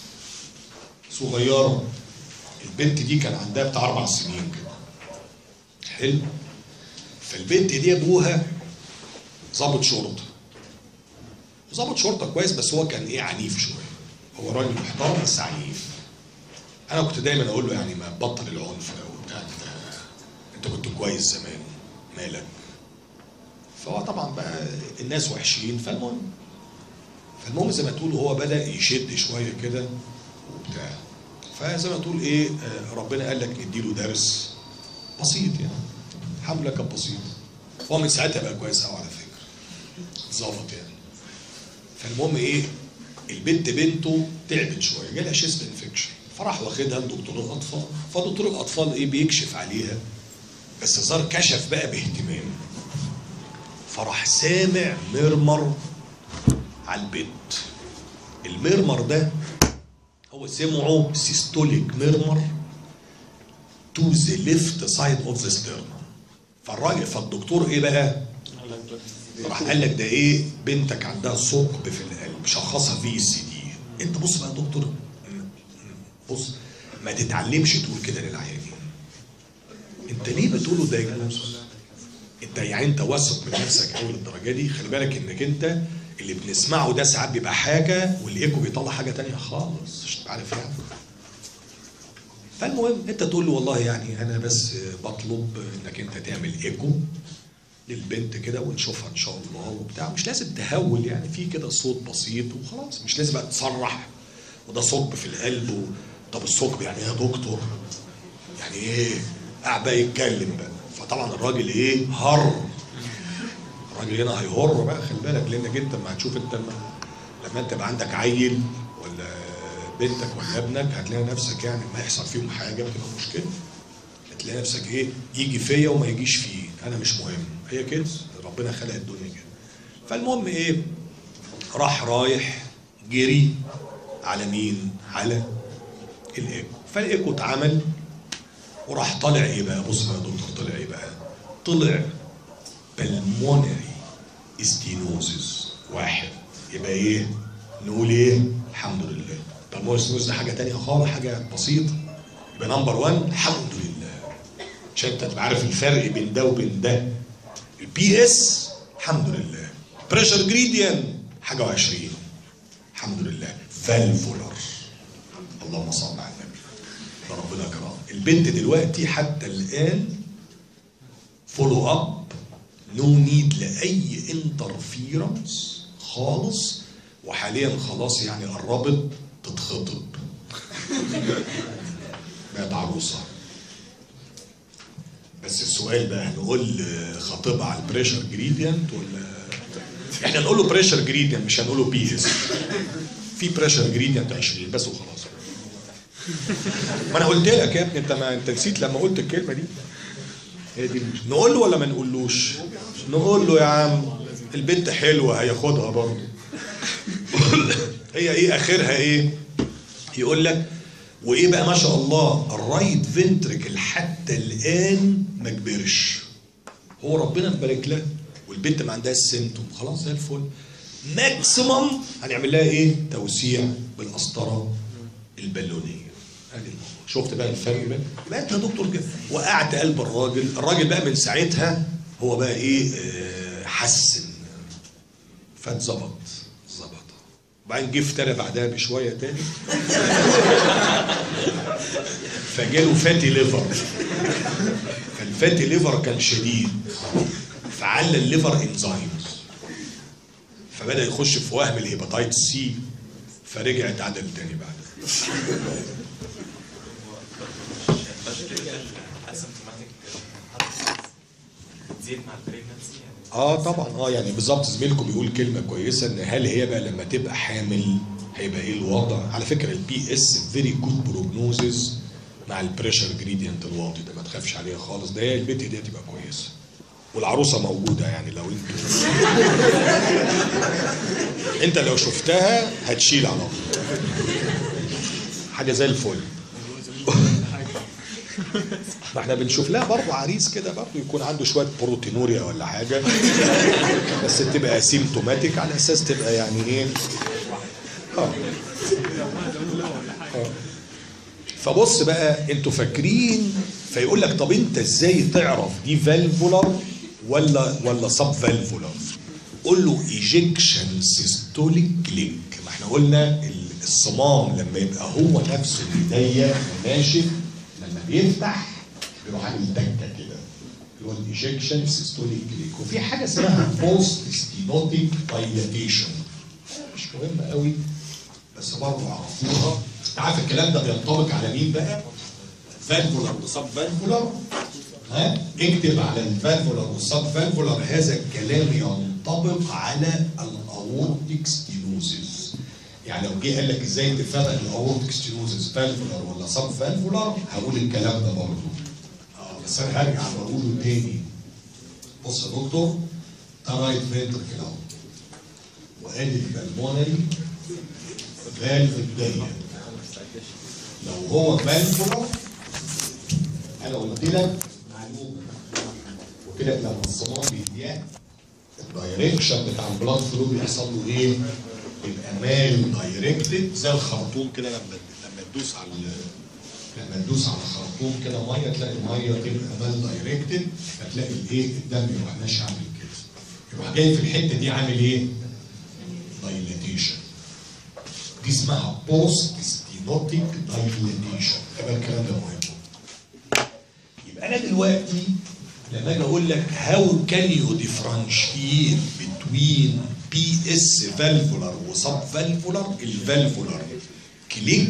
صغيره البنت دي كان عندها بتاع اربع سنين كده حلو فالبنت دي ابوها ضابط شرطه ضابط شرطه كويس بس هو كان ايه عنيف شويه هو راجل محترم بس عنيف انا كنت دايما اقول له يعني ما تبطل العنف ده وبتاع انت انت كنت كويس زمان مالك فهو طبعا بقى الناس وحشين فالمهم فالمهم زي ما تقول هو بدا يشد شويه كده وبتاع فزي ما تقول ايه آه، ربنا قال لك اديله درس بسيط يعني الحمد لله كان بسيط هو من ساعتها بقى كويس قوي على فكره ظابط يعني فالمهم ايه البنت بنته تعبت شويه جالها شيست انفكشن فراح واخدها لدكتور الاطفال فدكتور الاطفال ايه بيكشف عليها بس الظاهر كشف بقى باهتمام فراح سامع مرمر على البنت المرمر ده هو سمعه سيستوليك مرمر تو ذا ليفت سايد اوف ذا sternum فالراجل فالدكتور ايه بقى؟ راح قال لك ده ايه بنتك عندها ثقب في القلب شخصها في سي دي انت بص بقى يا دكتور بص ما تتعلمش تقول كده للعيانين انت ليه بتقوله دايجنوز انت يعني انت واثق من نفسك قوي للدرجه دي خلي بالك انك انت اللي بنسمعه ده ساعات بيبقى حاجه والايكو بيطلع حاجه تانية خالص مش عارف يعني فالمهم انت تقول له والله يعني انا بس بطلب انك انت تعمل ايكو للبنت كده ونشوفها ان شاء الله وبتاع مش لازم تهول يعني في كده صوت بسيط وخلاص مش لازم بقى تصرح وده ثقب في القلب و... طب الثقب يعني ايه يا دكتور؟ يعني ايه؟ قاعد بقى يتكلم بقى فطبعا الراجل ايه؟ هر الراجل هنا هيهر بقى خلي بالك لانك انت لما هتشوف انت لما, لما انت يبقى عندك عيل ولا بنتك ولا ابنك هتلاقي نفسك يعني ما يحصل فيهم حاجه بتبقى مشكله هتلاقي نفسك ايه يجي فيا وما يجيش فيه انا مش مهم هي كده ربنا خلق الدنيا كده فالمهم ايه راح رايح جري على مين على الايكو فالايكو اتعمل وراح طالع ايه بقى بص بقى يا دكتور طلع ايه بقى طلع بالمونري استينوزيس واحد يبقى ايه نقول ايه الحمد لله بالمونري استينوزيس ده حاجه تانية خالص حاجه بسيطه يبقى نمبر 1 الحمد لله عشان انت تبقى عارف الفرق بين ده وبين ده البي اس الحمد لله بريشر جريديان حاجه و20 الحمد لله فالفولر اللهم صل على النبي ده ربنا كرم البنت دلوقتي حتى الان فولو اب نو نيد لاي انترفيرنس خالص وحاليا خلاص يعني قربت تتخطب بقت عروسه بس السؤال بقى هنقول خطيبها على البريشر جريدينت ولا احنا نقول له بريشر جريدينت مش هنقول له بي اس في بريشر جريدينت 20 بس وخلاص ما انا قلت لك يا ابني انت ما انت نسيت لما قلت الكلمه دي هي دي المشكلة. نقول له ولا ما نقولوش نقول له يا عم البنت حلوه هياخدها برضه هي ايه اخرها ايه يقول لك وايه بقى ما شاء الله الرايت فنتركل حتى الان ما كبرش هو ربنا مبارك لها والبنت ما عندهاش سيمتوم خلاص زي الفل ماكسيمم هنعمل لها ايه توسيع بالقسطره البالونيه ادي الموضوع شفت بقى الفرق بقى يبقى انت يا دكتور كده وقعت قلب الراجل الراجل بقى من ساعتها هو بقى ايه آه، حسن فاتظبط ظبط وبعدين جه افترى بعدها بشويه تاني فجاله فاتي ليفر فالفاتي ليفر كان شديد فعلى الليفر انزيمز فبدا يخش في وهم الهيباتايت سي فرجع اتعدل تاني بعد اسيمتوماتيك تزيد مع البريجنسي يعني اه طبعا اه يعني بالظبط زميلكم بيقول كلمه كويسه ان هل هي بقى لما تبقى حامل هيبقى ايه الوضع على فكره البي اس فيري جود بروجنوزز مع البريشر جريدينت الواطي ده ما تخافش عليها خالص ده هي البنت دي هتبقى كويسه والعروسه موجوده يعني لو انت انت لو شفتها هتشيل على طول حاجه زي الفل ما احنا بنشوف لها برضه عريس كده برضه يكون عنده شويه بروتينوريا ولا حاجه بس تبقى اسيمتوماتيك على اساس تبقى يعني ايه اه آه. فبص بقى انتوا فاكرين فيقول لك طب انت ازاي تعرف دي فالفولار ولا ولا سب فالفولار قول له ايجكشن سيستوليك لينك ما احنا قلنا الصمام لما يبقى هو نفسه ضيق وناشف لما بيفتح بيروح عامل دكه كده اللي هو الايجكشن سيستوليك لينك وفي حاجه اسمها بوست ستينوتيك دايلاتيشن مش مهمه قوي بس برضه عرفوها انت عارف الكلام ده بينطبق على مين بقى؟ فالفولار وسب فالفولار ها اكتب على الفالفولار والسب فالفولار هذا الكلام ينطبق على الاورتيك ستينوزس يعني لو جه قال لك ازاي تفرق الاورتيك ستينوزس فالفولار ولا سب فالفولار هقول الكلام ده برضه اه بس انا هرجع بقوله تاني بص يا دكتور ده رايت فينتركل اهو وادي البلمونري فالف الضيق لو هو فالفولار انا قلت لك معلومه وكده لما الصمام بيضيق الدايركشن بتاع البلاد فلو بيحصل له ايه؟ يبقى مال دايركتد زي الخرطوم كده لما لما تدوس على ال- لما تدوس على خرطوم كده ميه تلاقي الميه تبقى مال دايركتد فتلاقي الايه الدم يروح ماشي عامل كده يروح جاي في الحته دي عامل ايه؟ دايليتيشن دي اسمها بوست ستينوتيك دايليتيشن يبقى الكلام ده مهم يبقى انا دلوقتي لما اجي اقول لك هاو كان يو ديفرنشيت بتوين بي اس فالفولار وسب فالفولار الفالفولار كليك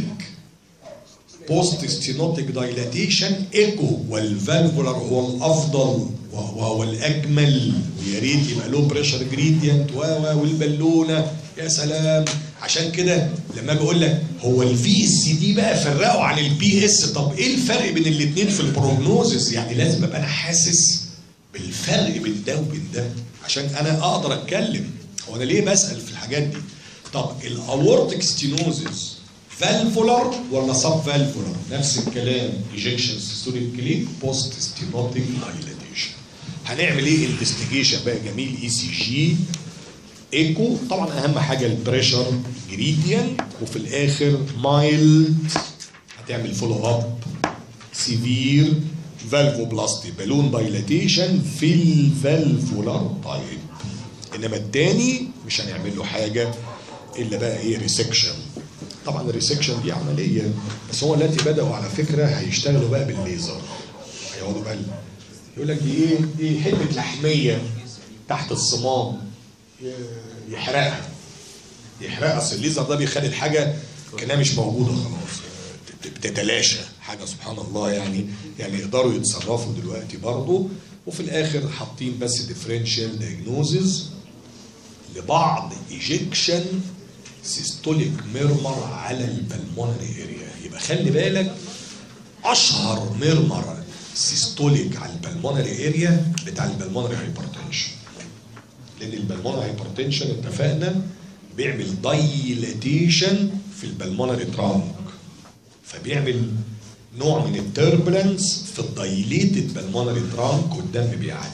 بوست ستينوتيك دايلاتيشن ايكو والفالفولار هو الافضل وهو الاجمل ويا ريت يبقى له بريشر جريدينت و و والبالونه يا سلام عشان كده لما اجي اقول لك هو الفي اس دي بقى فرقوا عن البي اس طب ايه الفرق بين الاثنين في البروجنوزس يعني لازم ابقى انا حاسس بالفرق بين ده وبين ده عشان انا اقدر اتكلم هو انا ليه بسال في الحاجات دي طب الاورتيك ستينوزس فالفولار ولا سب فالفولار نفس الكلام ايجكشن سيستوليك كليك بوست ستينوتيك دايلاتيشن هنعمل ايه انفستيجيشن بقى جميل اي سي جي ايكو طبعا اهم حاجه البريشر جريديان وفي الاخر مايلد هتعمل فولو اب سيفير فالفوبلاستي بالون دايلاتيشن في الفالفولار تايب انما التاني مش هنعمل له حاجه الا بقى ايه ريسكشن طبعا الريسكشن دي عمليه بس هو التي بداوا على فكره هيشتغلوا بقى بالليزر هيقعدوا بقى يقول لك دي ايه دي حته لحميه تحت الصمام ي- يحرقها يحرقها اصل الليزر ده بيخلي الحاجه كانها مش موجوده خلاص بت- بتتلاشى حاجه سبحان الله يعني يعني يقدروا يتصرفوا دلوقتي برضه وفي الاخر حاطين بس ديفرنشال دايجنوزز لبعض ايجكشن سيستوليك ميرمر على البلمونري اريا يبقى خلي بالك اشهر ميرمر سيستوليك على البلمونري اريا بتاع البلمونري هايبرتنشن لان البلمونري هايبرتنشن اتفقنا بيعمل دايلاتيشن في البلمونري ترانك فبيعمل نوع من التربلنس في الدايليتد بالمونري ترانك والدم بيعدي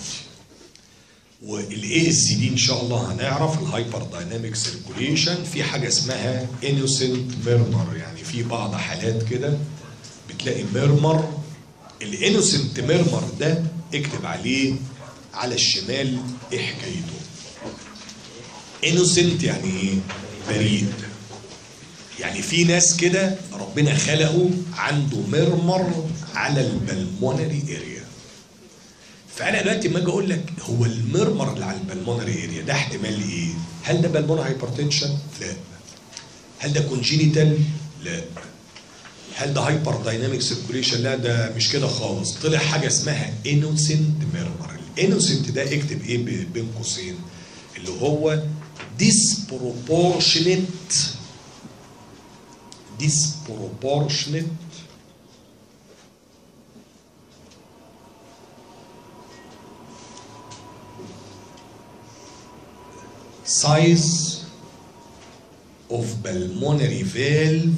والاي اس دي ان شاء الله هنعرف الهايبر دايناميك سيركوليشن في حاجه اسمها انوسنت ميرمر يعني في بعض حالات كده بتلاقي ميرمر الانوسنت ميرمر ده اكتب عليه على الشمال ايه حكايته انوسنت يعني ايه بريء يعني في ناس كده ربنا خلقه عنده مرمر على البلمونري اريا فانا دلوقتي لما اجي اقول لك هو المرمر اللي على البلمونري اريا ده احتمال ايه؟ هل ده بالمونري هايبرتنشن؟ لا. هل ده كونجينيتال؟ لا. هل ده هايبر دايناميك سيركوليشن؟ لا ده مش كده خالص، طلع حاجه اسمها انوسنت ميرمر، الانوسنت ده اكتب ايه ب- بين قوسين؟ اللي هو disproportionate disproportionate size of pulmonary valve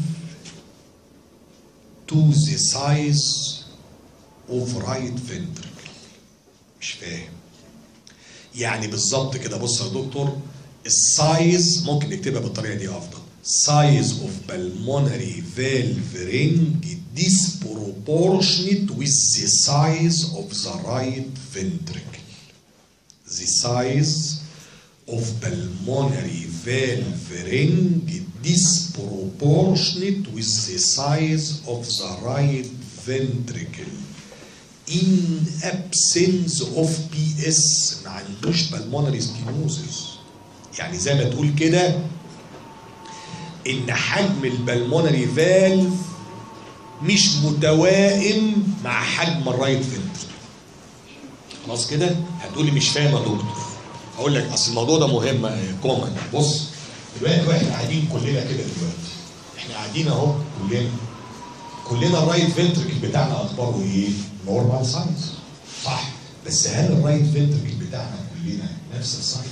to the size of right ventricle مش فاهم يعني بالظبط كده بص يا دكتور السايز ممكن نكتبها بالطريقه دي افضل size of pulmonary valve ring disproportionate with the size of the right ventricle the size of pulmonary valve ring disproportionate with the size of the right ventricle in absence of PS ما عندوش pulmonary stenosis يعني زي ما تقول كده ان حجم البلمونري فالف مش متوائم مع حجم الرايت فنتر خلاص كده هتقولي مش فاهم يا دكتور هقول لك اصل الموضوع ده مهم كومن بص دلوقتي واحنا قاعدين كلنا كده دلوقتي احنا قاعدين اهو كلنا كلنا الرايت فنتركل بتاعنا اخباره ايه؟ نورمال سايز صح بس هل الرايت فنتركل بتاعنا كلنا نفس السايز؟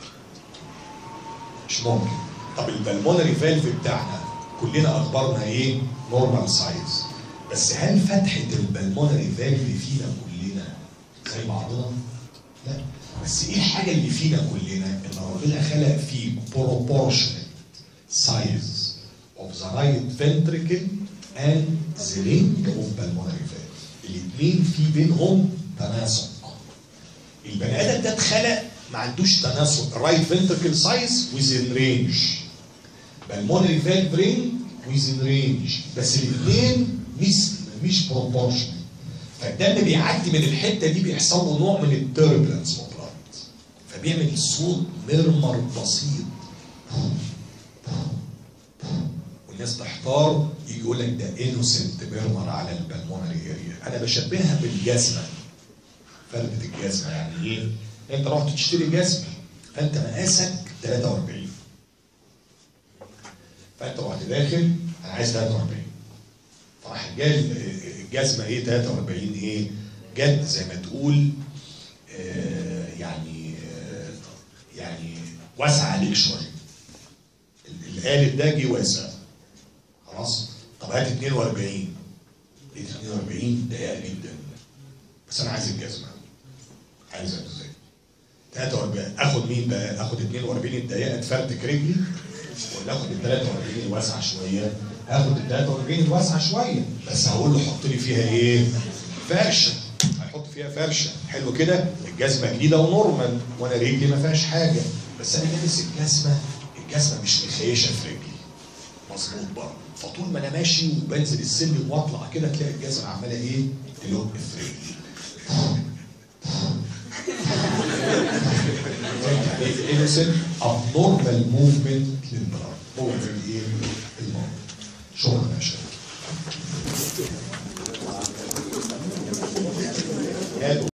مش ممكن طب البلمونري فالف بتاعنا كلنا اخبارنا ايه؟ نورمال سايز بس هل فتحه البلمونري فالف فينا كلنا زي بعضنا؟ لا بس ايه الحاجه اللي فينا كلنا؟ ان ربنا خلق فيه proportionate size of the right ventricle and the ring of pulmonary valve. الاثنين في بينهم تناسق. البني ادم ده اتخلق ما عندوش تناسق right ventricle size within range. pulmonary valve ring within range بس الاثنين مش مش proportional. فالدم بيعدي من الحته دي بيحصل له نوع من التربلنس اوف بلاد فبيعمل صوت مرمر بسيط والناس تحتار يجي يقول لك ده انوسنت ميرمر على البلمونري اريا انا بشبهها بالجزمه فردة الجزمه يعني ايه؟ انت رحت تشتري جزمه فانت مقاسك 43 فانت رحت داخل انا عايز 43 فراح جاي الجزمه ايه 43 ايه؟ جت زي ما تقول آه يعني آه يعني واسعه عليك شويه ال- القالب ده جه واسع خلاص طب هات 42 لقيت 42 ضيقه جدا بس انا عايز الجزمه عايزها ازاي 43 اخد مين بقى اخد 42 الضيقه تفرتك رجلي ولا اخد ال 43 الواسعه شويه هاخد ال 43 الواسعه شويه بس هقول له حط لي فيها ايه فرشه هيحط فيها فرشه حلو كده الجزمه جديده ونورمال وانا رجلي ما فيهاش حاجه بس انا لابس الجزمه الجزمه مش مخيشه في رجلي مظبوط برضه فطول ما انا ماشي وبنزل السلم واطلع كده تلاقي الجزمه عماله ايه تلق في رجلي innocent abnormal movement للبلد هو ده الايه الموضوع شكرا يا شباب